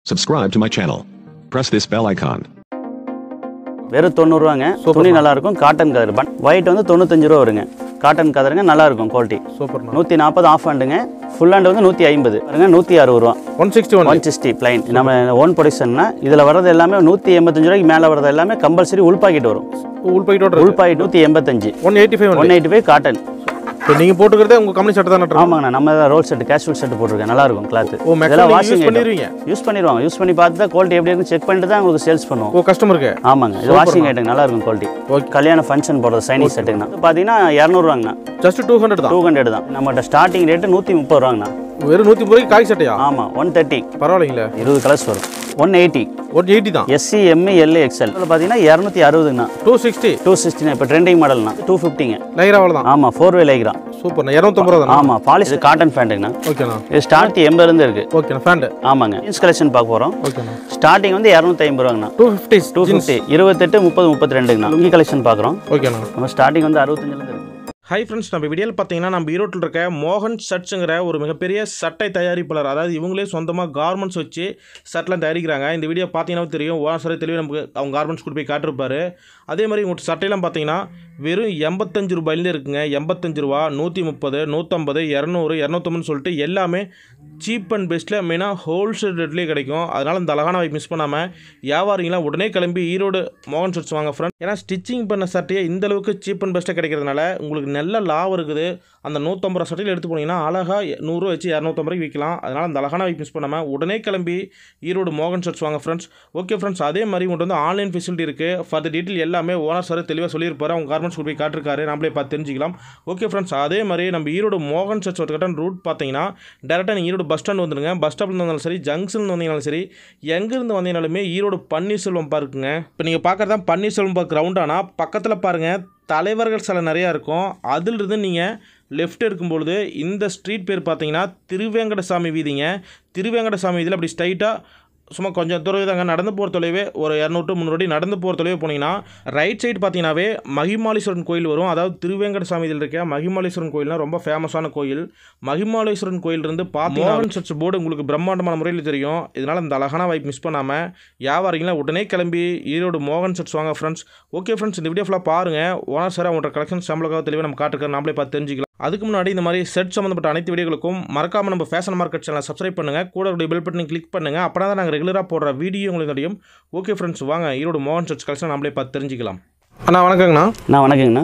Subscribe to my channel. Press this bell icon. வெறும் தொண்ணூறுவாங்க துணி நல்லா இருக்கும் காட்டன் கதர் பன் ஒயிட் வந்து தொண்ணூத்தஞ்சு ரூபா வருங்க காட்டன் கதருங்க நல்லா இருக்கும் குவாலிட்டி சூப்பர்ண்ணா நூற்றி நாற்பது ஆஃப் ஹேண்டுங்க ஃபுல் ஹேண்டு வந்து நூற்றி ஐம்பது பாருங்க நூற்றி அறுபது ரூபா one sixty one one sixty plain நம்ம ஓன் ப்ரொடக்ஷன்னா இதில் வர்றது எல்லாமே நூற்றி எண்பத்தஞ்சு ரூபாய்க்கு மேலே வர்றது எல்லாமே கம்பல்சரி உள் பாக்கெட் வரும் உள் பாக்கெட்டோட உள் பாக்கெட் நூற்றி எண்பத்தஞ்சு one eighty five one eighty five cotton இப்போ நீங்கள் போட்டுக்கிறதே உங்கள் கம்பெனி சட்டை தானே ஆமாங்கண்ணா நம்ம தான் ரோல் செட் கேஷுவல் செட் போட்டிருக்கேன் நல்லா இருக்கும் கிளாத் ஓ, maximum நீங்க use பண்ணிருவீங்க? யூஸ் பண்ணிடுவாங்க யூஸ் பண்ணி பார்த்து தான் குவாலிட்டி எப்படி இருக்குன்னு செக் பண்ணிட்டு தான் உங்களுக்கு சேல்ஸ் பண்ணுவோம் ஓ கஸ்டமருக்கு ஆமாங்க இது வாஷிங் ஐட்டம் நல்லா இருக்கும் குவாலிட்டி Okay. கல்யாண ஃபங்க்ஷன் போடுறது சைனீஸ் செட்டுங்கண்ணா பார்த்தீங்கன்னா இரநூறுவாங்கண்ணா ஜஸ்ட் டூ ஹண்ட்ரட் தான் டூ ஹண்ட்ரட் தான் நம்மகிட்ட ஸ்டார்டிங் ரேட்டு நூற்றி முப்பது ரூபாங்கண்ணா வெறும் நூற்றி முப்பது காய் சட்டையா ஆமாம் ஒன் தேர்ட்டி பரவாயில்லைங்களே இருபது கலர்ஸ் வரும் ஒன் எயிட்டி ஒன் எயிட்டி தான் எஸ்சி எம்இ எல்ஏ எக்ஸ்எல் இதில் பார்த்தீங்கன்னா இரநூத்தி அறுபதுங்கண்ணா டூ சிக்ஸ்டி டூ சிக்ஸ்டினா இப்போ ட்ரெண்டிங் மாடல்னா டூ ஃபிஃப்டிங்க நைராவில் தான் ஆமாம் ஃபோர் வே லைக்ரா சூப்பர்ண்ணா இரநூத்தம்பது ரூபா தானே ஆமாம் பாலிஸ் காட்டன் பேண்ட்டுங்கண்ணா ஓகேண்ணா இது ஸ்டார்ட் எண்பதுலேருந்து இருக்குது ஓகேண்ணா ஃபேண்டு ஆமாங்க ஜீன்ஸ் கலெக்ஷன் பார்க்க போகிறோம் ஓகேண்ணா ஸ்டார்டிங் வந்து இரநூத்தி ஐம்பது ரூபாங்கண்ணா டூ ஃபிஃப்டி டூ ஃபிஃப்டி இருபத்தெட்டு முப்பது முப்பத்தி ரெண்டுங்கண்ணா லுங்கி கலெக்ஷன் பார்க்குறோம் ஓகேண்ணா நம்ம ஸ்டார்டிங் வந்து அறுபத்தஞ்சிலேருந்து இருக்குது ஹை ஃப்ரெண்ட்ஸ் நம்ம வீடியோவில் பார்த்தீங்கன்னா நம்ம ஈரோட்டில் இருக்க மோகன் ஷர்ட்ஸுங்கிற ஒரு மிகப்பெரிய சட்டை தயாரிப்பாளர் அதாவது இவங்களே சொந்தமாக கார்மெண்ட்ஸ் வச்சு ஷர்ட்லாம் தயாரிக்கிறாங்க இந்த வீடியோ பார்த்தீங்கன்னா தெரியும் ஓன சரி தெளிவாக நமக்கு அவங்க கார்மெண்ட்ஸ் கொண்டு போய் காட்டிருப்பாரு அதே மாதிரி உங்கள் சட்டையெல்லாம் பார்த்தீங்கன்னா வெறும் எண்பத்தஞ்சு ரூபாயிலே இருக்குங்க எண்பத்தஞ்சு ரூபா நூற்றி முப்பது நூற்றம்பது இரநூறு இரநூத்தம்பதுன்னு சொல்லிட்டு எல்லாமே சீப் அண்ட் பெஸ்ட்டில் மெயினாக ஹோல்சேல் ரேட்லேயே கிடைக்கும் அதனால் இந்த அழகான வாய்ப்பு மிஸ் பண்ணாமல் வியாபாரிங்களாம் உடனே கிளம்பி ஈரோடு மோகன் ஷர்ட்ஸ் வாங்க ஃப்ரெண்ட் ஏன்னா ஸ்டிச்சிங் பண்ண சட்டையை இந்த அளவுக்கு சீப் அண்ட் பெஸ்ட்டாக கிடைக்கிறதுனால உங்களுக்கு நல்ல லாபம் இருக்குது அந்த நூற்றம்பது ரூபா சட்டையில் எடுத்து போனீங்கன்னா அழகாக நூறுரூவா வச்சு இரநூத்தம்பது ரூபாய்க்கு விற்கலாம் அதனால் அந்த அழகான வாய்ப்பு மிஸ் பண்ணாமல் உடனே கிளம்பி ஈரோடு மோகன் ஷர்ட்ஸ் வாங்க ஃப்ரெண்ட்ஸ் ஓகே ஃப்ரெண்ட்ஸ் அதே மாதிரி உங்கள்கிட்ட வந்து ஆன்லைன் ஃபெசிலிட்டி இருக்குது ஃபர்தர் டீட்டெயில் எல்லாமே ஓனர் சார் தெளிவாக சொல்லியிருப்பாரு அவங்க கார்மெண்ட்ஸ் போய் காட்டிருக்காரு நம்மளே பார்த்து தெரிஞ்சிக்கலாம் ஓகே ஃப்ரெண்ட்ஸ் அதே மாதிரி நம்ம ஈரோடு மோகன் ஷர்ட்ஸ் ஒருக்கட்டன் ரூட் பார்த்தீங்கன்னா டேரெக்டாக நீங்கள் ஈரோடு பஸ் ஸ்டாண்ட் வந்துடுங்க பஸ் ஸ்டாப்லேருந்து வந்தாலும் சரி ஜங்ஷன் வந்தீங்கனாலும் சரி எங்கேருந்து வந்தீங்கனாலுமே ஈரோடு பன்னீர்செல்வம் பார்க்குங்க இப்போ நீங்கள் பார்க்குறது தான் பன்னீர்செல்வம் பார்க் கிரவுண்டானா பக்கத்தில் பாருங்கள் தலைவர்கள் சில நிறையா இருக்கும் அதிலிருந்து நீங்கள் லெஃப்ட் எடுக்கும்பொழுது இந்த ஸ்ட்ரீட் பேர் பார்த்தீங்கன்னா திருவேங்கடசாமி வீதிங்க திருவேங்கடசாமி வீதியில் அப்படி ஸ்ட்ரைட்டாக சும்மா கொஞ்சம் தொலைவு தாங்க நடந்து போகிற தொலைவே ஒரு இரநூறு முந்நூறு அடி நடந்து போகிற தொலைவே போனீங்கன்னா ரைட் சைடு பார்த்தீங்கன்னாவே மகிமாலீஸ்வரன் கோயில் வரும் அதாவது திருவேங்கடசாமி இதில் இருக்க மகிமாலீஸ்வரன் கோயில்னா ரொம்ப ஃபேமஸான கோயில் மகிமாலேஸ்வரன் கோயிலிருந்து பார்த்தீங்கன்னா சர்ச் போர்டு உங்களுக்கு பிரம்மாண்டமான முறையில் தெரியும் இதனால் இந்த அழகான வாய்ப்பு மிஸ் பண்ணாமல் வியாபாரிங்களாம் உடனே கிளம்பி ஈரோடு மோகன் சர்ச் வாங்க ஃப்ரெண்ட்ஸ் ஓகே ஃப்ரெண்ட்ஸ் இந்த வீடியோ ஃபுல்லாக பாருங்கள் ஓனர் சார் அவங்களோட கலெக்ஷன் சம்பளக்காக தெளிவாக நம்ம காட்டுக்காரு நம்மளே பார்த்து தெரிஞ்சுக்கலாம் அதுக்கு முன்னாடி இந்த மாதிரி செட் சம்மந்தப்பட்ட அனைத்து வீடியோகளுக்கும் மறக்காம நம்ம ஃபேஷன் மார்க்கெட் சேனலை சப்ஸ்கிரைப் பண்ணுங்கள் கூட ஒரு பெல் பட்டனை கிளிக் பண்ணுங்கள் அப்போ தான் நாங்கள் ரெகுலராக போடுற வீடியோ உங்களுக்கு தெரியும் ஓகே ஃப்ரெண்ட்ஸ் வாங்க ஈரோடு மோகன் சர்ச் கலெக்ஷன் நம்மளே பார்த்து தெரிஞ்சுக்கலாம் அண்ணா வணக்கங்கண்ணா அண்ணா வணக்கங்கண்ணா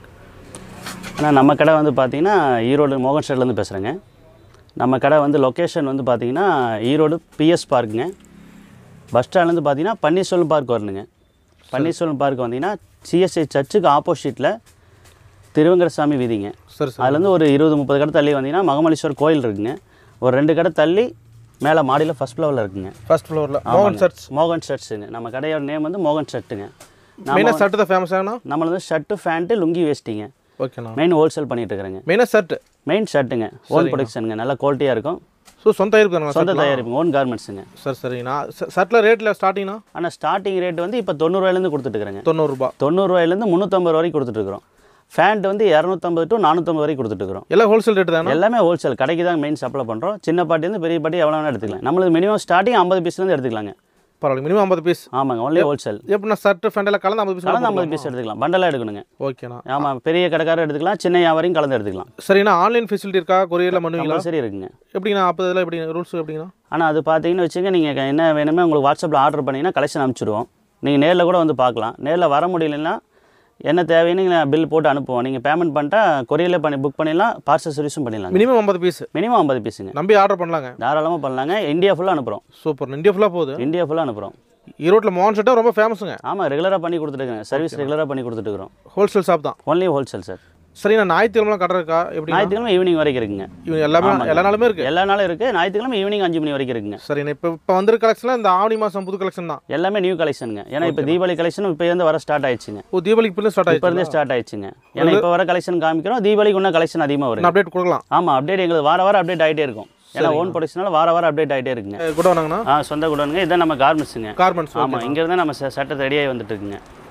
அண்ணா நம்ம கடை வந்து பார்த்தீங்கன்னா ஈரோடு மோகன் ஸ்ட்ரீட்லேருந்து பேசுகிறேங்க நம்ம கடை வந்து லொக்கேஷன் வந்து பார்த்தீங்கன்னா ஈரோடு பிஎஸ் பார்க்குங்க பஸ் ஸ்டாண்ட்லேருந்து பார்த்தீங்கன்னா பன்னீர்செல்வம் பார்க் வரணுங்க பன்னீர்செல்வம் பார்க் வந்தீங்கன்னா சிஎஸ்ஐ சர்ச்சுக்கு ஆப்போசிட்டில் திருவங்கரசாமி வீதிங்க சரி சார் அதுலேருந்து ஒரு இருபது முப்பது கடை தள்ளி வந்தீங்கன்னா மகமலீஸ்வரர் கோயில் இருக்குங்க ஒரு ரெண்டு கடை தள்ளி மேலே மாடியில் ஃபஸ்ட் ஃப்ளோரில் இருக்குங்க ஃபர்ஸ்ட் ஃப்ளோரில் மோகன் சர்ச் மோகன் ஷர்ட்ஸுங்க நம்ம கடையோட நேம் வந்து மோகன் ஷர்ட்டுங்க மெயினாக சர்ட் தான் ஃபேமஸ் ஆகணும் நம்மள வந்து ஷர்ட்டு ஃபேண்ட்டு லுங்கி வேஸ்ட்டிங்க ஓகேண்ணா மெயின் ஹோல்சேல் பண்ணிட்டு இருக்கிறேங்க மெயினாக சர்ட் மெயின் ஷர்ட்டுங்க ஓன் ப்ரொடக்ஷனுங்க நல்ல குவாலிட்டியாக இருக்கும் ஸோ சொந்த தயாரிப்பு சொந்த தயாரிப்பு ஓன் கார்மெண்ட்ஸுங்க சரி சரிங்கண்ணா சர்ட்டில் ரேட்டில் ஸ்டார்டிங்னா ஆனால் ஸ்டார்டிங் ரேட் வந்து இப்போ தொண்ணூறுவாயிலேருந்து கொடுத்துட்டுருக்குறேங்க தொண்ணூறுரூபா தொண்ணூறுவாயிலேருந்து முந்நூற்றம்பது வரைக்கும் கொடுத்துட்ருக்குறோம் ஃபேண்ட் வந்து இரநூத்தம்பது டு நானூற்றம்பது வரைக்கும் கொடுத்துட்ருக்குறோம் எல்லாம் ஹோல்சேல் ரேட்டு தானே எல்லாமே ஹோல்சேல் கடைக்கு தான் மெயின் சப்ளை பண்ணுறோம் சின்ன பாட்டிலேருந்து பெரிய பாட்டி எவ்வளோ வேணால் எடுத்துக்கலாம் நம்மளுக்கு மினிமம் ஸ்டார்டிங் ஐம்பது பீஸ்லேருந்து எடுத்துக்கலாங்க பரவாயில்ல மினிமம் ஐம்பது பீஸ் ஆமாங்க ஒன்லி ஹோல்சேல் எப்படின்னா சர்ட் ஃபேண்டெல்லாம் கலந்து ஐம்பது பீஸ் கலந்து ஐம்பது பீஸ் எடுத்துக்கலாம் பண்டலாக எடுக்கணுங்க ஓகேண்ணா ஆமாம் பெரிய கடைக்காரர் எடுத்துக்கலாம் சின்ன வியாபாரியும் கலந்து எடுத்துக்கலாம் சரிண்ணா ஆன்லைன் ஃபெசிலிட்டி இருக்கா கொரியரில் பண்ணுவீங்களா சரி இருக்குங்க எப்படிங்கண்ணா அப்போ இதெல்லாம் எப்படி ரூல்ஸ் எப்படிங்கண்ணா ஆனால் அது பார்த்தீங்கன்னு வச்சுங்க நீங்கள் என்ன வேணுமே உங்களுக்கு வாட்ஸ்அப்பில் ஆர்டர் பண்ணிங்கன்னா கலெக்ஷன் அனுப்பிச்சிடுவோம் நீங்கள் நேரில் கூட வந்து பார்க்கலாம் நேரில் வர முடியலன்னா என்ன தேவைன்னு நீங்கள் பில் போட்டு அனுப்புவோம் நீங்கள் பேமெண்ட் பண்ணிட்டா கொரியரில் பண்ணி புக் பண்ணிடலாம் பார்சல் சர்வீஸும் பண்ணிடலாம் மினிமம் ஐம்பது பீஸ் மினிமம் ஐம்பது பீஸுங்க நம்பி ஆர்டர் பண்ணலாங்க தாராளமாக பண்ணலாங்க இந்தியா ஃபுல்லாக அனுப்புகிறோம் சூப்பர் இந்தியா ஃபுல்லாக போகுது இந்தியா ஃபுல்லாக அனுப்புகிறோம் ஈரோட்டில் மோகன் ஷர்ட்டும் ரொம்ப ஃபேமஸுங்க ஆமாம் ரெகுலராக பண்ணி கொடுத்துட்டுருக்கேன் சர்வீஸ் ரெகுலராக பண்ணி கொடுத்துட்டுருக்குறோம் ஹோல்சேல் ஷாப் தான் ஒன்லி ஹோல்சேல் சார் சரிண்ணா ஞாயிற்றுக்கிழமெலாம் கடை இருக்கா எப்படி ஞாயிற்றுக்கிழமை ஈவினிங் வரைக்கும் இருக்குங்க இவங்க எல்லாமே எல்லா நாளுமே இருக்கு எல்லா நாளும் இருக்குது ஞாயிற்றுக்கிழமை ஈவினிங் அஞ்சு மணி வரைக்கும் இருக்குங்க சரிண்ணா இப்போ இப்போ வந்திருக்க கலெக்ஷனில் இந்த ஆவணி மாதம் புது கலெக்ஷன் தான் எல்லாமே நியூ கலெக்ஷனுங்க ஏன்னா இப்போ தீபாவளி கலெக்ஷன் இப்போ இருந்து வர ஸ்டார்ட் ஆயிடுச்சுங்க ஓ தீபாவளிக்கு பிள்ளை ஸ்டார்ட் இப்போ ஆயிடுச்சு இருந்தே ஸ்டார்ட் ஆயிடுச்சுங்க ஏன்னா இப்போ வர கலெக்ஷன் காமிக்கிறோம் தீபாவளிக்கு இன்னும் கலெக்ஷன் அதிகமாக வரும் அப்டேட் கொடுக்கலாம் ஆமாம் அப்டேட் எங்களுக்கு வார வாரம் அப்டேட் ஆகிட்டே இருக்கும் ஏன்னா ஓன் ப்ரொடக்ஷனால வார வாரம் அப்டேட் ஆகிட்டே இருக்குங்க கூட வந்தாங்கண்ணா ஆ சொந்த குடோனுங்க இதான் நம்ம கார்மெண்ட்ஸுங்க கார்மெண்ட்ஸ் ஆமாம் இங்கேருந்து நம்ம ச- சட்டை ரெடியாகி வந்துட்டு இருக்குங்க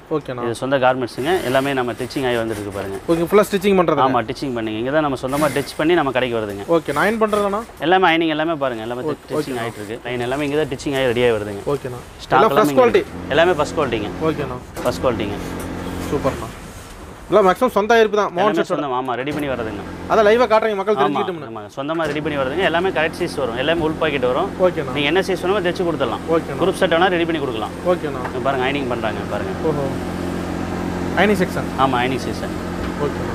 ஓகேண்ணா இது சொந்த கார்மெண்ட்ஸுங்க எல்லாமே நம்ம டிச்சிங் ஆகி வந்துருக்கு பாருங்க ஓகே ஃபுல்லாக ஸ்டிச்சிங் பண்ணுறது ஆமாம் டிச்சிங் பண்ணிங்க இங்கே தான் நம்ம சொந்தமாக டிச் பண்ணி நம்ம கடைக்கு வருதுங்க ஓகே நைன் பண்ணுறதுண்ணா எல்லாமே ஐனிங் எல்லாமே பாருங்க எல்லாமே டிச்சிங் ஆகிட்டு இருக்கு லைன் எல்லாமே இங்கே தான் டிச்சிங் ஆகி ரெடியாக வருதுங்க ஓகேண்ணா ஸ்டாக் எல்லாம் ஃபஸ்ட் குவாலிட்டி எல்லாமே ஃபஸ்ட் குவாலிட்டிங்க ஓகேண்ணா ஃபஸ்ட் குவாலிட்டிங்க சூப்பர்ண்ணா எல்லாம் மேக்ஸிமம் சொந்த இருப்பு தான் மோகன் எல்லாமே சொந்தம் ஆமாம் ரெடி பண்ணி வரதுங்க அதான் லைவாக காட்டுறீங்க மக்கள் ஆமாம் தெரிஞ்சுக்கிட்டோம்னு ஆமாம் சொந்தமாக ரெடி பண்ணி வருதுங்க எல்லாமே கரெக்ட் சைஸ் வரும் எல்லாமே உள் பாக்கெட் வரும் ஓகேண்ணா நீங்கள் என்ன சைஸ் வேணுமோ தைச்சு கொடுத்துடலாம் ஓகேண்ணா குரூப் செட் வேணால் ரெடி பண்ணி கொடுக்கலாம் ஓகேண்ணா இங்க பாருங்க ஐனிங் பண்ணுறாங்க பாருங்க ஓஹோ ஐனிங் செக்ஷன் ஆமாம் ஐனிங் சீசன் ஓகேண்ணா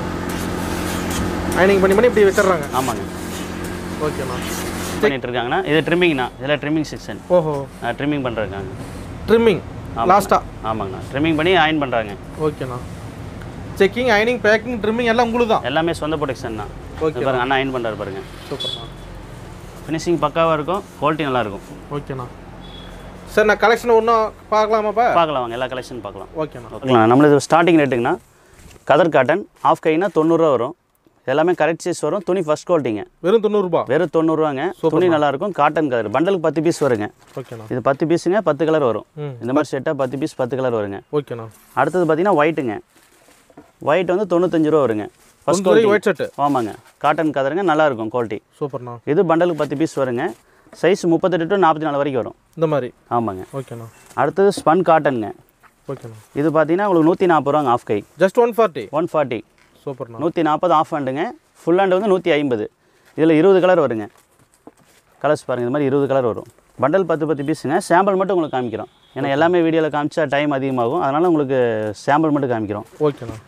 ஐனிங் பண்ணி பண்ணி இப்படி வச்சிடுறாங்க ஆமாங்க ஓகேண்ணா பண்ணிட்டு இருக்காங்கன்னா இது ட்ரிம்மிங்னா இதில் ட்ரிம்மிங் செக்ஷன் ஓஹோ ட்ரிம்மிங் பண்ணிருக்காங்க ட்ரிம்மிங் லாஸ்ட்டாக ஆமாங்கண்ணா ட்ரிம்மிங் பண்ணி அயன் பண்ணுறாங்க ஓகேண்ணா செக்கிங் ஐனிங் பேக்கிங் ட்ரிம்மிங் எல்லாம் உங்களுக்கு தான் எல்லாமே சொந்த ப்ரொடக்ஷன் தான் ஓகே இது பாருங்க அண்ணா அயன் பண்ணுறாரு பாருங்க சூப்பர்ண்ணா ஃபினிஷிங் பக்காவாக இருக்கும் குவாலிட்டி நல்லா இருக்கும் ஓகேண்ணா சார் நான் கலெக்ஷன் ஒன்றும் பார்க்கலாமாப்பா பார்க்கலாம் வாங்க எல்லா கலெக்ஷன் பார்க்கலாம் ஓகேண்ணா ஓகேங்களா நம்மளது ஸ்டார்டிங் ரேட்டுங்கண்ணா கதர் காட்டன் ஆஃப் கைனா தொண்ணூறுரூவா வரும் எல்லாமே கரெக்ட் சைஸ் வரும் துணி ஃபஸ்ட் குவாலிட்டிங்க வெறும் தொண்ணூறுபா வெறும் தொண்ணூறுவாங்க துணி நல்லா இருக்கும் காட்டன் கதர் பண்டலுக்கு பத்து பீஸ் வருங்க ஓகேண்ணா இது பத்து பீஸுங்க பத்து கலர் வரும் ம். இந்த மாதிரி செட்டாக பத்து பீஸ் பத்து கலர் வருங்க ஓகேண்ணா அடுத்தது பார்த்தீங்கன்னா ஒயிட்டுங்க ஒயிட் வந்து தொண்ணூத்தஞ்சு ரூபா வருங்க ஃபஸ்ட் தொண்ணூறு குவாலிட்டி ஒயிட் ஷர்ட்டு ஆமாங்க காட்டன் கதருங்க நல்லா இருக்கும் குவாலிட்டி சூப்பர்ண்ணா இது பண்டலுக்கு பத்து பீஸ் வருங்க சைஸ் முப்பத்தெட்டு டு நாற்பத்தி நாலு வரைக்கும் வரும் இந்த மாதிரி ஆமாங்க ஓகேண்ணா அடுத்தது ஸ்பன் காட்டனுங்க ஓகேண்ணா இது பார்த்தீங்கன்னா உங்களுக்கு நூற்றி நாற்பது ரூபாங்க ஆஃப் கை just one forty one forty சூப்பர்ண்ணா நூற்றி நாற்பது ஆஃப் ஹேண்டுங்க ஃபுல் ஹேண்டு வந்து நூற்றி ஐம்பது இதில் இருபது கலர் வருங்க கலர்ஸ் பாருங்கள் இது மாதிரி இருபது கலர் வரும் பண்டல் பத்து பத்து பீஸுங்க சாம்பிள் மட்டும் உங்களுக்கு காமிக்கிறோம் ஏன்னா எல்லாமே வீடியோவில் காமிச்சா டைம் அதிகமாகும் அதனால் உங்களுக்கு சாம்பிள் மட்டும் காமிக்கிறோம் ஓகேண்ணா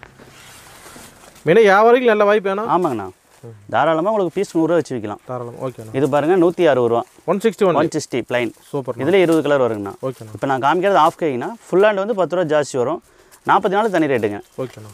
மெயினாக வியாபாரிகள் நல்ல வாய்ப்பு வேணா ஆமாங்கண்ணா தாராளமாக உங்களுக்கு பீஸ் நூறுரூவா வச்சு விற்கலாம் தாராளம் ஓகேண்ணா இது பாருங்கள் நூற்றி அறுபது ரூபா one sixty one one sixty plain சூப்பர்ண்ணா இதில் இருபது கலர் வருங்கண்ணா ஓகேண்ணா இப்போ நான் காமிக்கிறது ஆஃப் கைங்கண்ணா ஃபுல் ஹேண்ட் வந்து பத்து ரூபா ஜாஸ்தி வரும் நாற்பத்தி நாலு தனி ரேட்டுங்க ஓகேண்ணா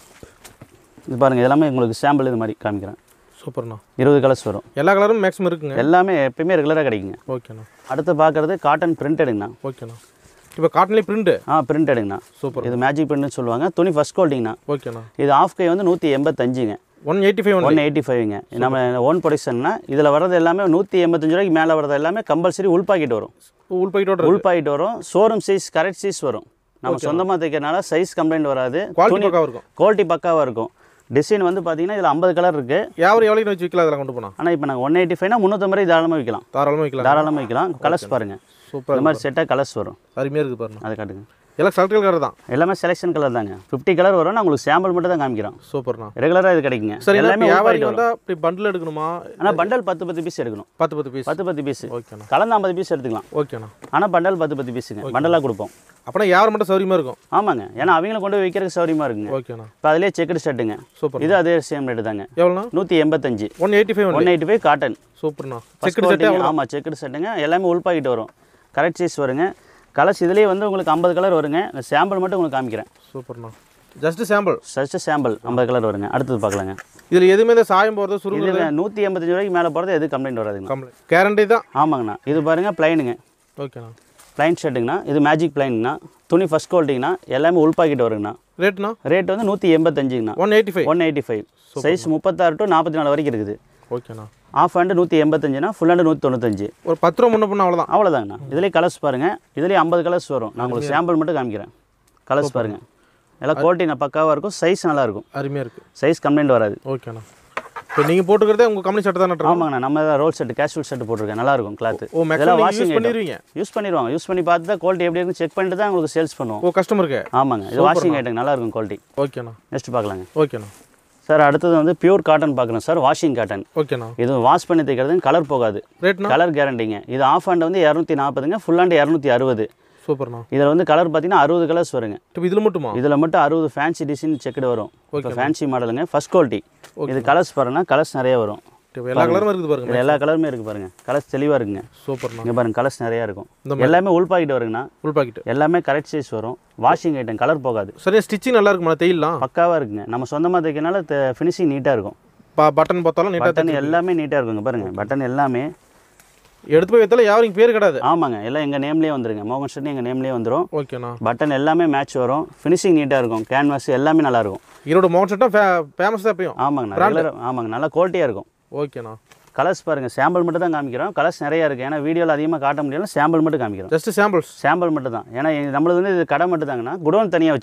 இது பாருங்கள் எல்லாமே உங்களுக்கு சாம்பிள் இது மாதிரி காமிக்கிறேன் சூப்பர்ண்ணா இருபது கலர்ஸ் வரும் எல்லா கலரும் மேக்ஸிமம் இருக்குங்க எல்லாமே எப்பயுமே ரெகுலராக கிடைக்குங்க ஓகேண்ணா அடுத்து பார்க்குறது காட்டன் பிரிண்டடுங்கண்ணா ஓகேண்ணா இப்போ காட்டன்லேயே பிரிண்ட்டு ஆ பிரிண்டடுங்கண்ணா சூப்பர் இது மேஜிக் பிரிண்ட்னு சொல்லுவாங்க துணி ஃபஸ்ட் குவாலிட்டிங்கண்ணா ஓகேண்ணா இது ஆஃப் கை வந்து நூற்றி எண்பத்தஞ்சுங்க one eighty five one one eighty ஃபைவ்ங்க நம்ம ஓன் ப்ரொடக்ஷன்னா இதில் வர்றது எல்லாமே நூற்றி எண்பத்தஞ்சு ரூபாய்க்கு மேலே வர்றது எல்லாமே கம்பல்சரி உள் பாக்கெட் வரும் உள் பாக்கெட்டோட உள் பாக்கெட் வரும் ஷோரூம் சைஸ் கரெக்ட் சைஸ் வரும் நம்ம சொந்தமாக தைக்கிறனால சைஸ் கம்ப்ளைண்ட் வராது குவாலிட்டி பக்காவாக இருக்கும் குவாலிட்டி பக்காவாக இருக்கும் டிசைன் வந்து பார்த்தீங்கன்னா இதில் ஐம்பது கலர் இருக்குது யாரும் எவ்வளோக்கு வச்சு விற்கலாம் அதில் கொண்டு போனால் ஆனால் இப்போ நாங்கள் ஒன் எயிட்டி ஃபைவ்னா முந்நூற்றம்பது ரூபாய் தாராளமாக விற்கலாம் தாராளமாக விற்கலாம் தாராளமாக விற்கலாம் கலர்ஸ் பாருங்கள் சூப்பர் இந்த மாதிரி செட்டாக கலர்ஸ் வரும் அருமையாக இருக்குது பாருண்ணா அதை காட்டுங்க எல்லாம் செலக்டல் கலர் தான் எல்லாமே செலெக்ஷன் கலர் தாங்க ஃபிஃப்டி கலர் வரும் நான் உங்களுக்கு சாம்பிள் மட்டும் தான் காமிக்கிறோம் சூப்பர்ண்ணா ரெகுலராக இது கிடைக்குங்க சரி எல்லாமே வியாபாரி வந்தால் இப்படி பண்டில் எடுக்கணுமா ஆனால் பண்டல் பத்து பத்து பீஸ் எடுக்கணும் பத்து பத்து பீஸ் பத்து பத்து பீஸ் ஓகேண்ணா கலந்து ஐம்பது பீஸ் எடுத்துக்கலாம் ஓகேண்ணா ஆனால் பண்டல் பத்து பத்து பீஸுங்க பண்டலாக கொடுப்போம் அப்படின்னா வியாபாரம் மட்டும் சௌரியமாக இருக்கும் ஆமாங்க ஏன்னா அவங்கள கொண்டு போய் விற்கிறதுக்கு சௌரியமாக இருக்குங்க ஓகேண்ணா இப்போ அதிலே செக்குடு ஷர்ட்டுங்க சூப்பர் இது அதே சேம் ரேட்டு தாங்க எவ்வளோண்ணா நூற்றி எண்பத்தஞ்சு one eighty five one one eighty five cotton சூப்பர்ண்ணா ஃபஸ்ட் செக்கெட் செட்டு குவாலிட்டி ஆமாம் செக்குடு செட்டுங்க எல்லாமே உள் பாக்கெட் வரும் கரெக்ட் சைஸ் வருங்க கலர்ஸ் இதுலேயே வந்து உங்களுக்கு ஐம்பது கலர் வருங்க சாம்பிள் மட்டும் உங்களுக்கு காமிக்கிறேன் சூப்பர்ண்ணா ஜஸ்ட் சாம்பிள் ஃபஸ்ட்டு சாம்பிள் ஐம்பது கலர் வருங்க அடுத்தது பார்க்கலாங்க இதில் எதுவுமே இந்த சாயம் போகிறது சுருங்க இதில் நூற்றி எண்பத்தஞ்சு ரூபாய்க்கு மேலே போகிறது எது கம்ப்ளைண்ட் வராதுங்க கம்ப்ளைண்ட் கேரண்டி தான் ஆமாங்கண்ணா இது பாருங்கள் ப்ளைனுங்க ஓகேண்ணா ப்ளைன் ஷர்ட்டுங்கண்ணா இது மேஜிக் ப்ளைனுங்கண்ணா துணி ஃபஸ்ட் குவாலிட்டிங்கண்ணா எல்லாமே உள் பாக்கெட் வருங்கண்ணா ரேட்ண்ணா ரேட் வந்து நூற்றி எண்பத்தஞ்சுங்கண்ணா one eighty five one eighty five size முப்பத்தாறு டு நாற்பத்தி நாலு வரைக்கும் இருக்குது ஓகேண்ணா ஆஃப் ஹேண்டு நூற்றி எண்பத்தஞ்சுனா ஃபுல் ஹேண்டு நூற்றி தொண்ணூத்தஞ்சு ஒரு பத்து ரூபா முன்ன பண்ண அவ்வளோதான் அவ்வளோதாங்கண்ணா இதுலேயே கலர்ஸ் பாருங்கள் இதுலேயே ஐம்பது கலர்ஸ் வரும் நான் உங்களுக்கு சாம்பிள் மட்டும் காமிக்கிறேன் கலர்ஸ் பாருங்கள் எல்லாம் குவாலிட்டி நான் பக்காவாக இருக்கும் சைஸ் நல்லா இருக்கும் அருமையாக இருக்குது சைஸ் கம்ப்ளைண்ட் வராது ஓகேண்ணா இப்போ நீங்கள் போட்டுக்கிறதே உங்கள் கம்பெனி சட்டை தானே ஆமாங்கண்ணா நம்ம தான் ரோல் செட் கேஷுவல் செட் போட்டிருக்கேன் நல்லா இருக்கும் கிளாத் ஓ மேக்ஸிமம் யூஸ் பண்ணிடுவீங்க யூஸ் பண்ணிடுவாங்க யூஸ் பண்ணி பார்த்து தான் குவாலிட்டி எப்படி இருக்குன்னு செக் பண்ணிட்டு தான் உங்களுக்கு சேல்ஸ் பண்ணுவோம் ஓ கஸ்டமருக்கு ஆமாங்க இது வாஷிங் ஐட்டம் நல்லா இருக்கும் குவாலிட்டி ஓகேண்ணா நெக்ஸ்ட் பார்க்கலாங்க ஓகேண்ணா சார் அடுத்தது வந்து பியூர் காட்டன் பார்க்குறோம் சார் வாஷிங் காட்டன் ஓகேண்ணா இது வாஷ் பண்ணி தைக்கிறது கலர் போகாது ரேட்ண்ணா கலர் கேரண்டிங்க இது ஆஃப் ஹேண்ட் வந்து இரநூத்தி நாற்பதுங்க ஃபுல் ஹேண்ட் இரநூத்தி அறுபது சூப்பர்ண்ணா இதில் வந்து கலர் பார்த்தீங்கன்னா அறுபது கலர்ஸ் வருங்க இப்போ இதில் மட்டுமா இதில் மட்டும் அறுபது ஃபேன்சி டிசைன் செக்குடு வரும் இப்போ ஃபேன்சி மாடலுங்க ஃபர்ஸ்ட் குவாலிட்டி இது கலர்ஸ் பாருங்கன்னா கலர்ஸ் நிறைய வரும் இப்போ எல்லா கலரும் இருக்குது பாருங்க இதில் எல்லா கலருமே இருக்குது பாருங்க கலர்ஸ் தெளிவாக இருக்குங்க சூப்பர்ண்ணா இங்கே பாருங்க கலர்ஸ் நிறையா இருக்கும் இந்த எல்லாமே உள் பாக்கெட் வருங்கண்ணா ஃபுல் பாக்கெட் எல்லாமே கரெக்ட் சைஸ் வரும் வாஷிங் ஐட்டம் கலர் போகாது சரியா ஸ்டிச்சிங் நல்லா இருக்குமா தையலாம் பக்காவாக இருக்குங்க நம்ம சொந்தமாக தைக்கனால ஃபினிஷிங் நீட்டாக இருக்கும் பா பட்டன் பார்த்தாலும் நீட்டாக பட்டன் எல்லாமே நீட்டாக இருக்குங்க பாருங்க பட்டன் எல்லாமே எடுத்து போய் வைத்தாலும் யாரும் பேர் கிடையாது ஆமாங்க எல்லாம் எங்கள் நேம்லேயே வந்துருங்க மோகன் ஷர்ட் எங்கள் நேம்லேயே வந்துடும் ஓகேண்ணா பட்டன் எல்லாமே மேட்ச் வரும் ஃபினிஷிங் நீட்டாக இருக்கும் கேன்வாஸ் எல்லாமே நல்லா இருக்கும் ஈரோடு மோகன் சட்டம் ஃபேமஸ் தான் எப்பயும் ஆமாங்கண்ணா ரெகுலர் ஆமாங்க நல்லா குவாலிட்டியாக இருக்கும் ஓகேண்ணா கலர்ஸ் பாருங்கள் சாம்பிள் மட்டும் தான் காமிக்கிறோம் கலர்ஸ் நிறையா இருக்குது ஏன்னா வீடியோவில் அதிகமாக காட்ட முடியல சாம்பிள் மட்டும் காமிக்கிறோம் ஜஸ்ட் சாம்பிள்ஸ் சாம்பிள் மட்டும் தான் ஏன்னா எங்க- நம்மளது வந்து இது கடை மட்டும் தாங்கண்ணா குடோன் தனியாக வச்சுருக்கோம்